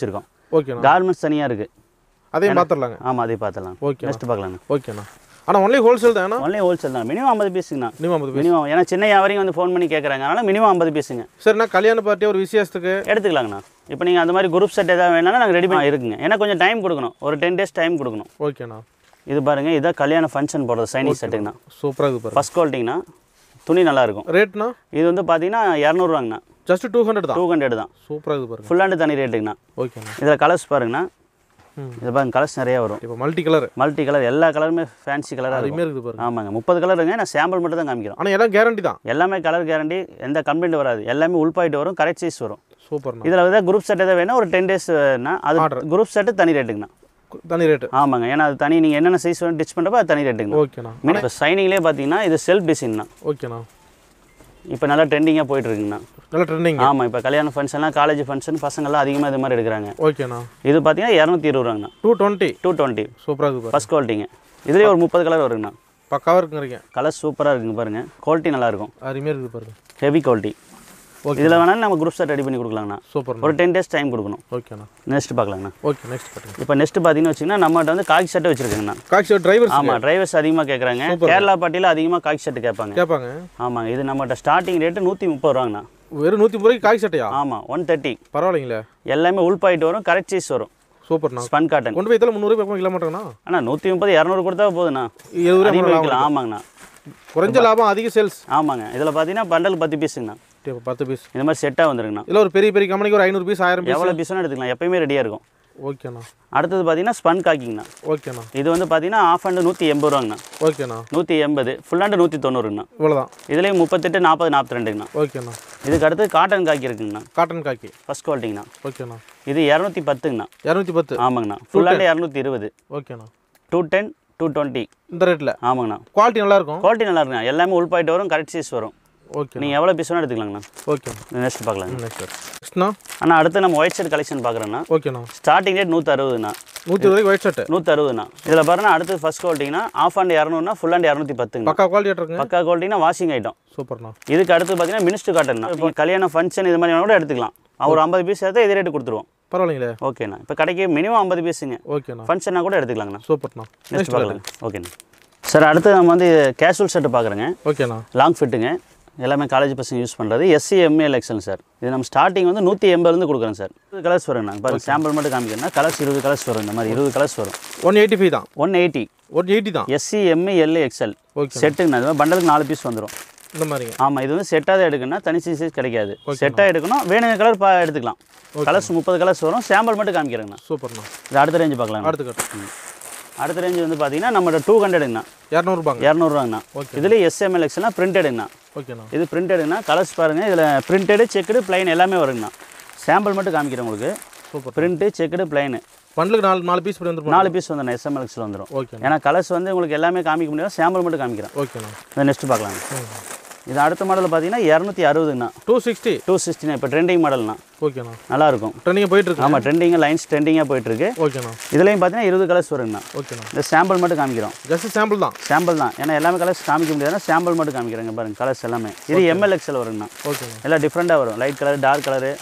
ஓகேண்ணா கார்மெண்ட்ஸ் தனியாக இருக்குது அதையும் பார்த்துடலாங்க ஆமாம் அதை பார்த்துலாம் ஓகே நெக்ஸ்ட் பார்க்கலாங்க ஓகேண்ணா ஆனால் ஒன்லி ஹோல்சேல் தானே ஒன்லி ஹோல்சேல் தான் மினிமம் ஐம்பது பீஸுங்கண்ணா மினிமம் ஐம்பது பீஸ் மினிமம் ஏன்னா சின்ன வியாபாரிங்க வந்து ஃபோன் பண்ணி கேட்குறாங்க அதனால் மினிமம் ஐம்பது பீஸுங்க சரிண்ணா கல்யாண பார்ட்டி ஒரு விசேஷத்துக்கு எடுத்துக்கலாங்கண்ணா இப்போ நீங்கள் அந்த மாதிரி குரூப் செட் ஏதாவது வேணாலும் நாங்கள் ரெடி பண்ணி இருக்குங்க ஏன்னா கொஞ்சம் டைம் கொடுக்கணும் ஒரு டென் டேஸ் டைம் கொடுக்கணும் ஓகேண்ணா இது பாருங்கள் இதான் கல்யாண ஃபங்க்ஷன் போடுறது சைனீஸ் செட்டுங்கண்ணா சூப்பராக இது பாருங்க ஃபஸ்ட் குவாலிட்டிங்கண்ணா துணி நல்லாயிருக்கும் ரேட்ண்ணா இது வந்து பார்த்தீங்கன்னா இரநூறுவாங்கண்ணா ஜஸ்ட் டூ ஹண்ட்ரட் தான் டூ ஹண்ட்ரட் தான் சூப்பராக இது பாருங்க ஃபுல் ஹேண்டு தனி ரேட்டுங்கண்ணா ஓகேண்ணா இதில் கலர்ஸ் பாருங்கண்ணா ம். இது பாருங்க கலர்ஸ் நிறையா வரும் இப்போ மல்டி கலர் மல்டி கலர் எல்லா கலருமே ஃபேன்சி கலராக அருமையாக இருக்கும் இருக்குது பாருங்க ஆமாங்க முப்பது கலருங்க நான் சாம்பிள் மட்டும் தான் காமிக்கிறோம் ஆனால் எல்லாம் கேரண்டி தான் எல்லாமே கலர் கேரண்டி எந்த கம்ப்ளைண்ட் வராது எல்லாமே உள்பாயிட்டு வரும் கரெக்ட் சைஸ் வரும் சூப்பர்ண்ணா இதில் வந்து குரூப் செட் எதாவது வேணும் ஒரு டென் டேஸ்னா அது Order. குரூப் செட்டு தனி ரேட்டுங்கண்ணா தனி ரேட்டு ஆமாங்க ஏன்னா அது தனி நீங்கள் என்னென்ன சைஸ் வேணும் டிச் பண்ணுறப்போ அது தனி ரேட்டுங்கண்ணா ஓகேண்ணா இப்போ சைனிங்லேயே பார்த்தீங்கன்னா இது செல்ஃப் டிசைன் தான் ஓகேண்ணா இப்போ நல்லா ட்ரெண்டிங்காக போயிட்டு இருக்குங்கண்ணா நல்ல ட்ரெண்டிங் ஆமாம் இப்போ கல்யாண ஃபங்க்ஷன்லாம் காலேஜ் ஃபங்க்ஷன் பசங்கள்லாம் அதிகமாக இது மாதிரி எடுக்கிறாங்க ஓகேண்ணா இது பார்த்தீங்கன்னா இரநூத்தி இருபது ரூபாங்கண்ணா டூ டுவெண்ட்டி டூ டுவெண்ட்டி சூப்பராக இருக்குது பாருங்க ஃபஸ்ட் குவாலிட்டிங்க இதுலேயே ஒரு முப்பது கலர் வருங்கண்ணா பக்காவாக இருக்குங்கிறீங்க கலர் சூப்பராக இருக்குங்க பாருங்கள் குவாலிட்டி நல்லாயிருக்கும் அருமையாக இருக்குது பாருங்க ஹெவி குவாலிட்டி ஓகே இதில் வேணாலும் நம்ம குரூப் செட் ரெடி பண்ணி கொடுக்கலாங்கண்ணா சூப்பர்ண்ணா ஒரு டென் டேஸ் டைம் கொடுக்கணும் ஓகேண்ணா நெக்ஸ்ட் பார்க்கலாங்கண்ணா ஓகே நெக்ஸ்ட் பாருங்க இப்போ நெக்ஸ்ட் பார்த்தீங்கன்னு வச்சிங்கன்னா நம்மகிட்ட வந்து காக்கி செட்டு வச்சுருக்கேங்கண்ணா காக்ஸி டிரைவர்ஸ் ஆமாம் டிரைவர்ஸ் அதிகமாக கேட்குறாங்க கேரளா பாட்டியில் அதிகமாக காக்கி செட்டு கேட்பாங்க கேட்பாங்க ஆமாங்க இது நம்மகிட்ட ஸ்டார்டிங் ரேட்டு நூற்றி முப்பது ரூபாங்கண்ணா வெறும் நூற்றி ரூபாய்க்கு காய் சட்டையா ஆமாம் ஒன் தேர்ட்டி பரவாயில்லைங்களே எல்லாமே உள்பாயிட்டு வரும் கரெக்ட் சைஸ் வரும் சூப்பர்ண்ணா ஸ்பன் காட்டன் கொண்டு போய் இதில் முந்நூறு பக்கம் கிலோ மாட்டேங்கண்ணா அண்ணா நூற்றி முப்பது இரநூறு கொடுத்தா போதுண்ணா இருபது ரூபா அதிகமாக லாபம் விற்கலாம் ஆமாங்கண்ணா குறைஞ்ச லாபம் அதிக சேல்ஸ் ஆமாங்க இதில் பார்த்தீங்கன்னா பண்டல் பத்து பீஸுங்கண்ணா பத்து பீஸ் இந்த மாதிரி செட்டாக வந்துருங்கண்ணா இல்லை ஒரு பெரிய பெரிய கம்பெனிக்கு ஒரு ஐநூறு பீஸ் ஆயிரம் பீஸ் எவ்வளோ பீஸ்னு எடுத்துக்கலாம் எப்பயுமே ரெடியாக இருக்கும் ஓகேண்ணா அடுத்தது பார்த்தீங்கன்னா ஸ்பன் காக்கிங்கண்ணா ஓகேண்ணா இது வந்து பார்த்தீங்கன்னா ஆஃப் ஹேண்டு நூற்றி எண்பது ரூபாங்கண்ணா ஓகேண்ணா நூற்றி எண்பது ஃபுல் ஹேண்டு நூற்றி தொண்ணூறுங்கண்ணா இவ்வளோதான் இதுலேயும் முப்பத்தெட்டு நாற்பது நாற்பத்தி ரெண்டுங்கண்ணா ஓகேண்ணா இதுக்கு அடுத்து காட்டன் காக்கி இருக்குங்கண்ணா காட்டன் காக்கி ஃபஸ்ட் குவாலிட்டிங்கண்ணா ஓகேண்ணா இது இரநூத்தி பத்துங்கண்ணா இரநூத்தி பத்து ஆமாங்கண்ணா ஃபுல் ஹேண்டு இரநூத்தி இருபது ஓகேண்ணா டூ டென் டூ டுவெண்ட்டி இந்த ரேட்டில் ஆமாங்கண்ணா குவாலிட்டி நல்லா இருக்கும் குவாலிட்டி நல்லா இருக்குண்ணா எல்லாமே உள்பாயிட்டு வரும் கரெக்ட் சைஸ் வரும் ஓகே நீங்கள் எவ்வளோ பீஸ் வேணால் எடுத்துக்கலாங்கண்ணா ஓகே நெக்ஸ்ட் பார்க்கலாங்க நெக்ஸ்ட் நெக்ஸ்ட்ண்ணா அண்ணா அடுத்து நம்ம ஒயிட் ஷர்ட் கலெக்ஷன் பார்க்குறேன்னா ஓகேண்ணா ஸ்டார்டிங் ரேட் நூற்றி அறுபதுண்ணா நூற்றி ரூபாய்க்கு ஒயிட் ஷர்ட்டு நூற்றி அறுபதுண்ணா இதில் பாருங்க அடுத்து ஃபஸ்ட் குவாலிட்டிங்கன்னா ஆஃப் ஹேண்ட் இரநூறுனா ஃபுல் ஹேண்ட் இரநூத்தி பத்துங்க பக்கா குவாலிட்டி இருக்குங்க பக்கா குவாலிட்டினா வாஷிங் ஐட்டம் சூப்பர்ண்ணா இதுக்கு அடுத்து பார்த்தீங்கன்னா மினிஸ்டர் காட்டன் இப்போ கல்யாணம் ஃபங்க்ஷன் இது மாதிரி வேணா கூட எடுத்துக்கலாம் ஒரு ஐம்பது பீஸ் எடுத்து இதே ரேட்டு கொடுத்துருவோம் பரவாயில்லைங்களே ஓகேண்ணா இப்போ கடைக்கு மினிமம் ஐம்பது பீஸுங்க ஓகேண்ணா ஃபங்க்ஷனாக கூட எடுத்துக்கலாங்கண்ணா சூப்பர்ண்ணா நெக்ஸ்ட் பார்க்கலாம் ஓகேண்ணா சார் அடுத்து நம்ம வந்து கேஷுவல் ஷர்ட் பார்க்குறேங்க ஓகேண்ணா லாங் ஃபிட்டுங்க எல்லாமே காலேஜ் பசங்க யூஸ் பண்ணுறது எஸ்சி எம்ஏ எக்ஸல் சார் இது நம்ம ஸ்டார்டிங் வந்து நூற்றி எண்பதுலேருந்து கொடுக்குறோம் சார் இருபது கலர்ஸ் வருங்கண்ணா பாருங்க சாம்பிள் மட்டும் காமிக்கிறேன்னா கலர்ஸ் இருபது கலர்ஸ் வரும் இந்த மாதிரி இருபது கலர்ஸ் வரும் ஒன் எயிட்டி ஃபைவ் தான் ஒன் எயிட்டி ஒன் எயிட்டி தான் S M L XL okay செட்டுங்கண்ணா இது மாதிரி பண்டலுக்கு நாலு பீஸ் வந்துடும் இந்த மாதிரிங்க ஆமாம் இது வந்து செட்டாக தான் எடுக்கணும்னா தனி சைஸ் கிடைக்காது செட்டாக எடுக்கணும் வேணுங்க கலர் பா எடுத்துக்கலாம் கலர்ஸ் முப்பது கலர்ஸ் வரும் சாம்பிள் மட்டும் காமிக்கிறேங்கண்ணா சூப்பர்ண்ணா இது அடுத்த ரேஞ்சு பார்க்கலாம் அடுத்த கட்டு அடுத்த ரேஞ்சு வந்து பார்த்தீங்கன்னா நம்மளோட டூ ஹண்ட்ரடுங்கண்ணா இரநூறுபாங்க இரநூறுவாங்கண்ணா Okay. இதுலேயே எஸ்எம்எல் எக்ஸ்னா பிரிண்டடுங்கண்ணா ஓகேண்ணா இது பிரிண்டடுங்கண்ணா கலர்ஸ் பாருங்கள் இதில் பிரிண்டடு செக்குடு பிளைன் எல்லாமே வருங்கண்ணா சாம்பிள் மட்டும் காமிக்கிறேன் உங்களுக்கு சூப்பர் பிரிண்ட்டு செக்குடு பிளைனு பண்டலுக்கு நாலு நாலு பீஸ் இப்படி வந்துருப்போம் நாலு பீஸ் வந்துடும் எஸ்எம்எல் எக்ஸில் வந்துடும் ஓகேண்ணா ஏன்னா கலர்ஸ் வந்து உங்களுக்கு எல்லாமே காமிக்க முடியாது சாம்பிள் மட்டும் காமிக்கிறேன் ஓகேண்ணா இதை நெக்ஸ்ட் பார்க்கலாம் இது அடுத்த மாடல் பார்த்தீங்கன்னா இரநூத்தி அறுபதுண்ணா டூ சிக்ஸ்டி டூ சிக்ஸ்டினா இப்போ ட்ரெண்டிங் மாடல்னா ஓகேண்ணா நல்லாயிருக்கும் ட்ரெண்டிங்க போயிட்டு இருக்கு ஆமாம் ட்ரெண்டிங்காக லைன்ஸ் ட்ரெண்டிங்காக போயிட்டுருக்கு ஓகேண்ணா இதுலேயும் பார்த்தீங்கன்னா இருபது கலர்ஸ் வருங்கண்ணா ஓகேண்ணா இந்த சாம்பிள் மட்டும் காமிக்கிறோம் ஜஸ்ட் சாம்பிள் தான் சாம்பிள் தான் ஏன்னா எல்லாமே கலர்ஸ் காமிக்க முடியாதுன்னா சாம்பிள் மட்டும் காமிக்கிறேங்க பாருங்க கலர்ஸ் எல்லாமே இது எம்எல் எக்ஸல் வருங்கண்ணா ஓகேண்ணா எல்லாம் டிஃப்ரெண்ட்டாக வரும் லைட் கலர் டார்க் கலரு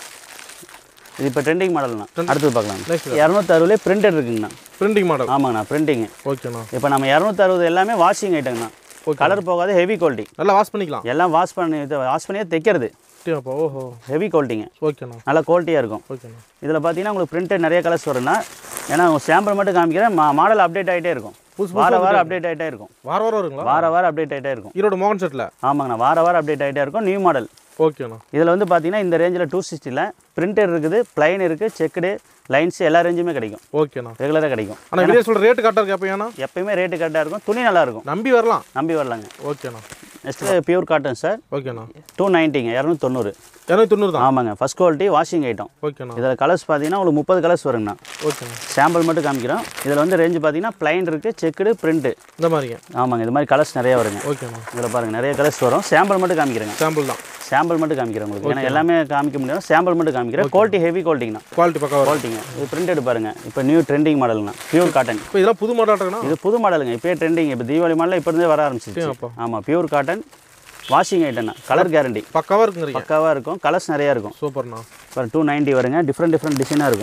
இது இப்போ ட்ரெண்டிங் மாடல்ண்ணா அடுத்தது பார்க்கலாம் Next. இரநூத்தி அறுபதுலேயே பிரிண்டட் இருக்குங்கண்ணா பிரிண்டிங் மாடல் ஆமாங்கண்ணா பிரிண்டிங்கு ஓகேண்ணா இப்போ நம்ம இரநூத்தி அறுபது எல்லாமே வாஷிங் ஐட்டங்கண்ணா கலர் போகாது ஹெவி குவாலிட்டி நல்லா வாஷ் பண்ணிக்கலாம் எல்லாம் வாஷ் பண்ணி இது வாஷ் பண்ணியே தைக்கிறது அப்படியாப்பா ஓஹோ ஹெவி குவாலிட்டிங்க ஓகேண்ணா நல்லா குவாலிட்டியாக இருக்கும் ஓகேண்ணா இதில் பார்த்தீங்கன்னா உங்களுக்கு பிரிண்டட் நிறைய கலர்ஸ் வரும்னா ஏன்னா சாம்பிள் மட்டும் காமிக்கிறேன் மா மாடல் அப்டேட் ஆகிட்டே இருக்கும் புதுசு வார வாரம் அப்டேட் ஆகிட்டே இருக்கும் வார வாரம் வருங்களா வார வாரம் அப்டேட் ஆகிட்டே இருக்கும் ஈரோடு மோகன் செட்டில் ஆமாங்கண்ணா வார வாரம் அப்டேட் ஆகிட்டே இருக்கும் நியூ மாடல் ஓகேண்ணா இதில் வந்து பார்த்தீங்கன்னா இந்த ரேஞ்சில் டூ சிக்ஸ்டியில் பிரிண்டட் இருக்குது பிளைன் இருக்குது செக்குடு லைன்ஸ் எல்லா ரேஞ்சுமே கிடைக்கும் ஓகேண்ணா ரெகுலராக கிடைக்கும் ஆனால் வீடியோ சொல்கிற ரேட்டு கரெக்டாக இருக்கு அப்போ ஏன்னா எப்பயுமே ரேட்டு கரெக்டாக இருக்கும் துணி நல்லா இருக்கும் நம்பி வரலாம் நம்பி வரலாங்க ஓகேண்ணா நெக்ஸ்ட்டு பியூர் காட்டன் சார் ஓகேண்ணா டூ நைன்ட்டிங்க இரநூத்தி தொண்ணூறு இரநூத்தி தொண்ணூறு தான் ஆமாங்க ஃபஸ்ட் குவாலிட்டி வாஷிங் ஐட்டம் ஓகேண்ணா இதில் கலர்ஸ் பார்த்தீங்கன்னா உங்களுக்கு முப்பது கலர்ஸ் வருங்கண்ணா ஓகேண்ணா சாம்பிள் மட்டும் காமிக்கிறோம் இதில் வந்து ரேஞ்சு பார்த்தீங்கன்னா பிளைன் இருக்குது செக்குடு பிரிண்ட்டு இந்த மாதிரிங்க ஆமாங்க இது மாதிரி கலர்ஸ் நிறைய வருங்க ஓகேண்ணா இதில் பாருங்கள் நிறைய கலர்ஸ் வரும் சாம்பிள் மட்டும் காமிக்கிறேங்க சாம்பிள் தான் சாம்பிள் மட்டும் காமிக்கிறேன் உங்களுக்கு ஏன்னா எல்லாமே காமிக்க முடியாது சாம்பிள் மட்டும் காமிக்கிறேன் குவாலிட்டி ஹெவி குவாலிட்டிங்கண்ணா குவாலிட்டி பக்கம் வரும் குவாலிட்டிங்க இது பிரிண்டட் பாருங்க இப்போ நியூ ட்ரெண்டிங் மாடல்னா பியூர் காட்டன் இப்போ இதெல்லாம் புது மாடல் இருக்குண்ணா இது புது மாடலுங்க இப்போயே ட்ரெண்டிங் இப்போ தீபாவளி மாடலில் இப்போ இருந்தே வர ஆரம்பிச்சிச்சு அப்பா. ஆமாம் பியூர் காட்டன் வாஷிங் ஐட்டம்னா கலர் கேரண்டி பக்காவாக இருக்குங்கிறீங்க பக்காவாக இருக்கும் கலர்ஸ் நிறையா இருக்கும் சூப்பர்ண்ணா இப்போ டூ நைன்ட்டி வருங்க டிஃப்ரெண்ட் டிஃப்ரெண்ட் டிசைனாக இருக்கும்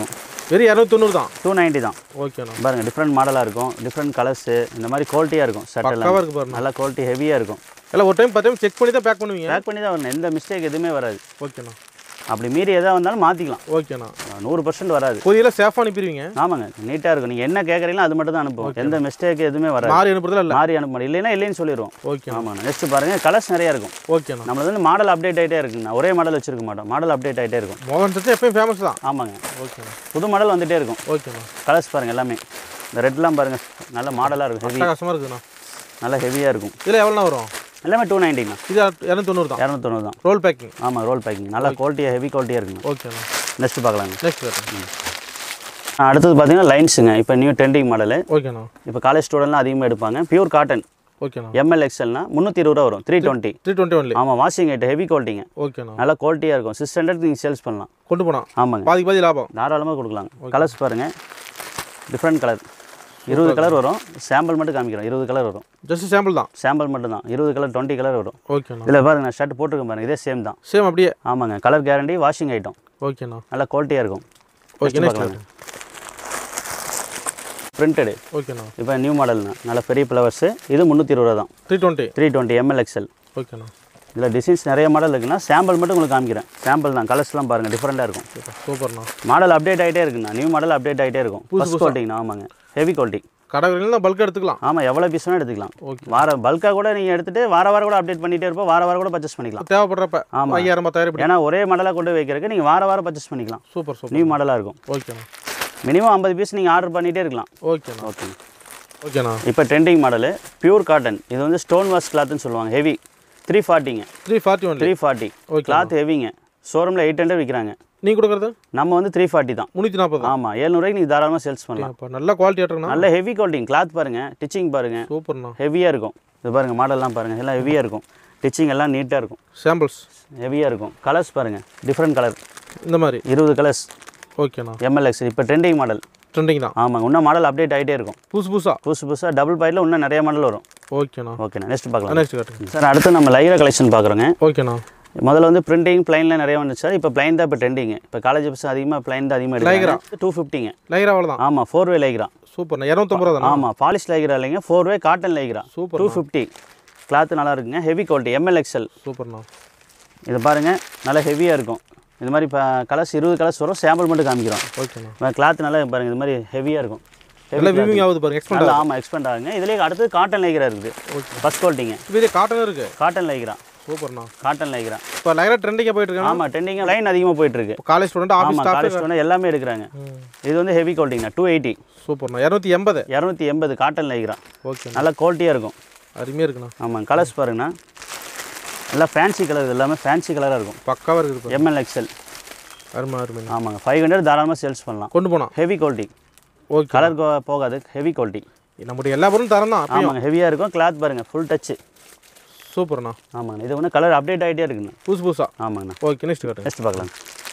வெறும் இரநூத்தி தொண்ணூறு தான் டூ நைன்ட்டி தான் ஓகேண்ணா பாருங்கள் டிஃப்ரெண்ட் மாடலாக இருக்கும் டிஃப்ரெண்ட் கலர்ஸு இந்த மாதிரி குவாலிட்டியாக இருக்கும் ஷர்ட் பக்காவாக எல்லாம் இருக்கு பாருண்ணா நல்லா குவாலிட்டி ஹெவியாக இருக்கும் எல்லாம் ஒரு டைம் பத்து டைம் செக் பண்ணி தான் பேக் பண்ணுவீங்க பேக் பண்ணி தான் வரணும் எந்த மிஸ்டேக் எதுவுமே வராது ஓகேண்ணா அப்படி மீறி எதாவது வந்தாலும் மாற்றிக்கலாம் ஓகேண்ணா நூறு பர்சன்ட் வராது கொரியெல்லாம் சேஃபாக அனுப்பிடுவீங்க ஆமாங்க நீட்டாக இருக்கும் நீங்கள் என்ன கேட்குறீங்களோ அது மட்டும் தான் அனுப்புவோம் எந்த மிஸ்டேக் எதுவுமே வராது மாறி அனுப்புறதுல இல்லை மாறி அனுப்ப மாட்டோம் இல்லைன்னா இல்லைன்னு சொல்லிடுவோம் ஓகேண்ணா ஆமாங்க நெக்ஸ்ட் பாருங்கள் கலர்ஸ் நிறையா இருக்கும் ஓகேண்ணா நம்மளது வந்து மாடல் அப்டேட் ஆகிட்டே இருக்குங்கண்ணா ஒரே மாடல் வச்சிருக்க மாட்டோம் மாடல் அப்டேட் ஆகிட்டே இருக்கும் மோகன் சச்சு எப்பயும் ஃபேமஸ் தான் ஆமாங்க ஓகேண்ணா புது மாடல் வந்துகிட்டே இருக்கும் ஓகேண்ணா கலர்ஸ் பாருங்கள் எல்லாமே இந்த ரெட்லாம் பாருங்கள் நல்ல மாடலாக இருக்கும் ஹெவி கஷ்டமாக இருக்குண்ணா நல்லா ஹெவியாக இருக்கும் இதில் எவ்வளோண்ணா வரும் எல்லாமே டூ நைன்ட்டிங்கண்ணா இது இரநூத்தி தொண்ணூறு தான் இரநூத்தொண்ணூறு தான் ரோல் பேக்கிங் ஆமாம் ரோல் பேக்கிங் நல்லா குவாலிட்டியாக ஹெவி குவாலிட்டியாக இருக்குங்க ஓகேண்ணா நெக்ஸ்ட் பார்க்கலாங்க நெக்ஸ்ட் வேறு அடுத்தது பார்த்தீங்கன்னா லைன்ஸுங்க இப்போ நியூ ட்ரெண்டிங் மாடலு ஓகேண்ணா இப்போ காலேஜ் ஸ்டூடெண்ட்லாம் அதிகமாக எடுப்பாங்க பியூர் காட்டன் ஓகேண்ணா எம்எல் எக்ஸ்எல்னா முந்நூற்றி இருபது ரூபா வரும் three twenty three twenty only ஆமாம் வாஷிங் ஐட்டம் ஹெவி குவாலிட்டிங்க ஓகேண்ணா நல்லா குவாலிட்டியாக இருக்கும் சிக்ஸ் ஹண்ட்ரட் நீங்கள் சேல்ஸ் பண்ணலாம் கொண்டு போனா ஆமாங்க பாதி பாதி லாபம் தாராளமாக கொடுக்கலாம் கலர்ஸ் பாருங்கள் டிஃப்ரெண்ட் கலர் இருபது கலர் வரும் சாம்பிள் மட்டும் காமிக்கிறோம் இருபது கலர் வரும் ஜஸ்ட் சாம்பிள் தான் சாம்பிள் மட்டும் தான் இருபது கலர் டுவெண்ட்டி கலர் வரும் ஓகேண்ணா இதில் பாருங்க நான் ஷர்ட் போட்டிருக்கேன் பாருங்க இதே சேம் தான் சேம் அப்படியே ஆமாங்க கலர் கேரண்டி வாஷிங் ஐட்டம் ஓகேண்ணா நல்லா குவாலிட்டியாக இருக்கும் ஓகே நெக்ஸ்ட் பிரிண்டடு ஓகேண்ணா இப்போ நியூ மாடல்னா நல்ல பெரிய ஃப்ளவர்ஸு இது முந்நூற்றி இருபது ரூபா தான் three twenty three twenty M L XL ஓகேண்ணா இதில் டிசைன்ஸ் நிறைய மாடல் இருக்குன்னா சாம்பிள் மட்டும் உங்களுக்கு காமிக்கிறேன் சாம்பிள் தான் கலர்ஸ்லாம் பாருங்கள் டிஃப்ரெண்ட்டாக இருக்கும் சூப்பர்ண்ணா மாடல் அப்டேட் ஆகிட்டே இருக்குண்ணா நியூ மாடல் அப்டேட் ஆகிட்டே இருக்கும் ஃபஸ்ட் குவாலிட்டிங்கண்ணா ஆமாங்க ஹெவி குவாலிட்டி கடைகளில் பல்க் எடுத்துக்கலாம் ஆமாம் எவ்வளோ பீஸ் வேணால் எடுத்துக்கலாம் ஓகே வார பல்காக கூட நீங்கள் எடுத்துகிட்டு வார வாரம் கூட அப்டேட் பண்ணிகிட்டே இருப்போம் வார வாரம் கூட பர்ச்சேஸ் பண்ணிக்கலாம் தேவைப்படுறப்ப ஆமா. ஐயாயிரம் பத்தாயிரம் இப்படி ஏன்னா ஒரே மாடலாக கொண்டு போய் வைக்கிறதுக்கு நீங்கள் வார வாரம் பர்ச்சேஸ் பண்ணிக்கலாம் சூப்பர் சூப்பர் நியூ மாடலாக இருக்கும் ஓகேண்ணா மினிமம் ஐம்பது பீஸ் நீங்கள் ஆர்டர் பண்ணிகிட்டே இருக்கலாம் ஓகேண்ணா ஓகே ஓகேண்ணா இப்போ ட்ரெண்டிங் மாடலு பியூர் காட்டன் இது வந்து ஸ்டோன் வாஷ் கிளாத்னு சொல்லுவாங்க ஹெவி த்ரீ ஃபார்ட்டிங்க three forty only three forty Okay. Cloth ஹெவிங்க ஷோரூமில் எயிட் ஹண்ட்ரட் விற்கிறாங்க நீங்கள் கொடுக்குறது நம்ம வந்து த்ரீ ஃபார்ட்டி தான் முந்நூற்றி நாற்பது ஆமாம் ஏழ்நூறுவாய்க்கு நீங்கள் தாராளமாக சேல்ஸ் பண்ணலாம் அப்போ நல்ல குவாலிட்டி ஆட்டுங்கண்ணா நல்ல ஹெவி குவாலிட்டிங் கிளாத் பாருங்கள் டிச்சிங் பாருங்கள் சூப்பர்ண்ணா ஹெவியாக இருக்கும் இது பாருங்கள் மாடல்லாம் பாருங்கள் எல்லாம் ஹெவியாக இருக்கும் டிச்சிங் எல்லாம் நீட்டாக இருக்கும் சாம்பிள்ஸ் ஹெவியாக இருக்கும் கலர்ஸ் பாருங்கள் டிஃப்ரெண்ட் கலர் இந்த மாதிரி இருபது கலர்ஸ் ஓகேண்ணா எம்எல்எக்ஸ் இப்போ ட்ரெண்டிங் மாடல் ட்ரெண்டிங் தான் ஆமாங்க இன்னும் மாடல் அப்டேட் ஆகிட்டே இருக்கும் புதுசு புதுசா புதுசு புதுசாக டபுள் பாயிண்டில் இன்னும் நிறைய மாடல் வரும் ஓகேண்ணா ஓகேண்ணா நெக்ஸ்ட் பார்க்கலாம் நெக்ஸ்ட் காட்டுங்க சார் அடுத்து நம்ம லைரா கலெக்ஷன் பார்க்குறோங்க ஓகேண்ணா முதல்ல வந்து பிரிண்டிங் பிளைனில் நிறைய வந்துச்சு சார் இப்போ பிளைன் தான் இப்போ ட்ரெண்டிங் இப்போ காலேஜ் பஸ் அதிகமாக பிளைன் தான் அதிகமாக எடுக்கிறாங்க டூ ஃபிஃப்டிங்க லைகரா அவ்வளோ தான் ஆமாம் ஃபோர் வே லைக்ரா சூப்பர்ண்ணா இரநூத்தம்பது ரூபா தானே ஆமாம் பாலிஷ் லைக்ரா இல்லைங்க four way cotton lycra Super two fifty cloth நல்லா இருக்குங்க ஹெவி குவாலிட்டி எம்எல் எக்ஸ்எல் சூப்பர்ண்ணா இது பாருங்கள் நல்லா ஹெவியாக இருக்கும் இது மாதிரி இப்போ கலர்ஸ் இருபது கலர்ஸ் வரும் சாம்பிள் மட்டும் காமிக்கிறோம் ஓகேண்ணா கிளாத் நல்லா பாருங்கள் இது மாதிரி ஹெவியாக இருக்கும் நல்லா விவிங் ஆகுது பாருங்க எக்ஸ்பெண்ட் நல்லா ஆமாம் எக்ஸ்பெண்ட் ஆகுங்க இதுலேயே அடுத்து காட்டன் லைக்ரா இருக்குது ஃபஸ்ட் குவாலிட்டிங்க இப்போ இதே காட்டன் இருக்கு காட்டன் லைக்ரா சூப்பர்ண்ணா காட்டன் லைக்ரா இப்போ லைகரா ட்ரெண்டிங்காக போயிட்டு இருக்காங்க ஆமாம் ட்ரெண்டிங்காக லைன் அதிகமாக போயிட்டுருக்கு காலேஜ் ஸ்டூடெண்ட் ஆஃபீஸ் ஆமாம் ஸ்டாஃப் காலேஜ் ஸ்டூடெண்ட் எல்லாமே எடுக்கிறாங்க இது வந்து ஹெவி குவாலிட்டிங்கண்ணா டூ எயிட்டி சூப்பர்ண்ணா இரநூத்தி எண்பது இரநூத்தி எண்பது காட்டன் லைக்ரா ஓகேண்ணா நல்லா குவாலிட்டியாக இருக்கும் அருமையாக இருக்குண்ணா ஆமாம் கலர்ஸ் பாருங்கண்ணா நல்லா ஃபேன்சி கலர் இது எல்லாமே ஃபேன்சி கலராக இருக்கும் பக்காவாக இருக்குது பாருங்க. எம்எல் எக்ஸ்எல் அருமை அருமைண்ணா ஆமாங்க ஃபைவ் ஹண்ட்ரட் தாராளமாக சேல்ஸ் பண்ணலாம் கொண்டு போனா ஹெவி குவாலிட்டி ஓகே கலர் போகாது ஹெவி குவாலிட்டி நம்மகிட்ட எல்லா பொருளும் தரம் தான் அப்பயும் ஆமாங்க ஹெவியாக இருக்கும் கிளாத் பாருங்கள் ஃபுல் டச்சு சூப்பர்ண்ணா ஆமாங்க இது ஒன்று கலர் அப்டேட் ஆகிட்டே இருக்குங்க புதுசு புதுசா ஆமாங்கண்ணா ஓகே நெக்ஸ்ட் காட்டுங்க நெக்ஸ்ட் பார்க்கலாம்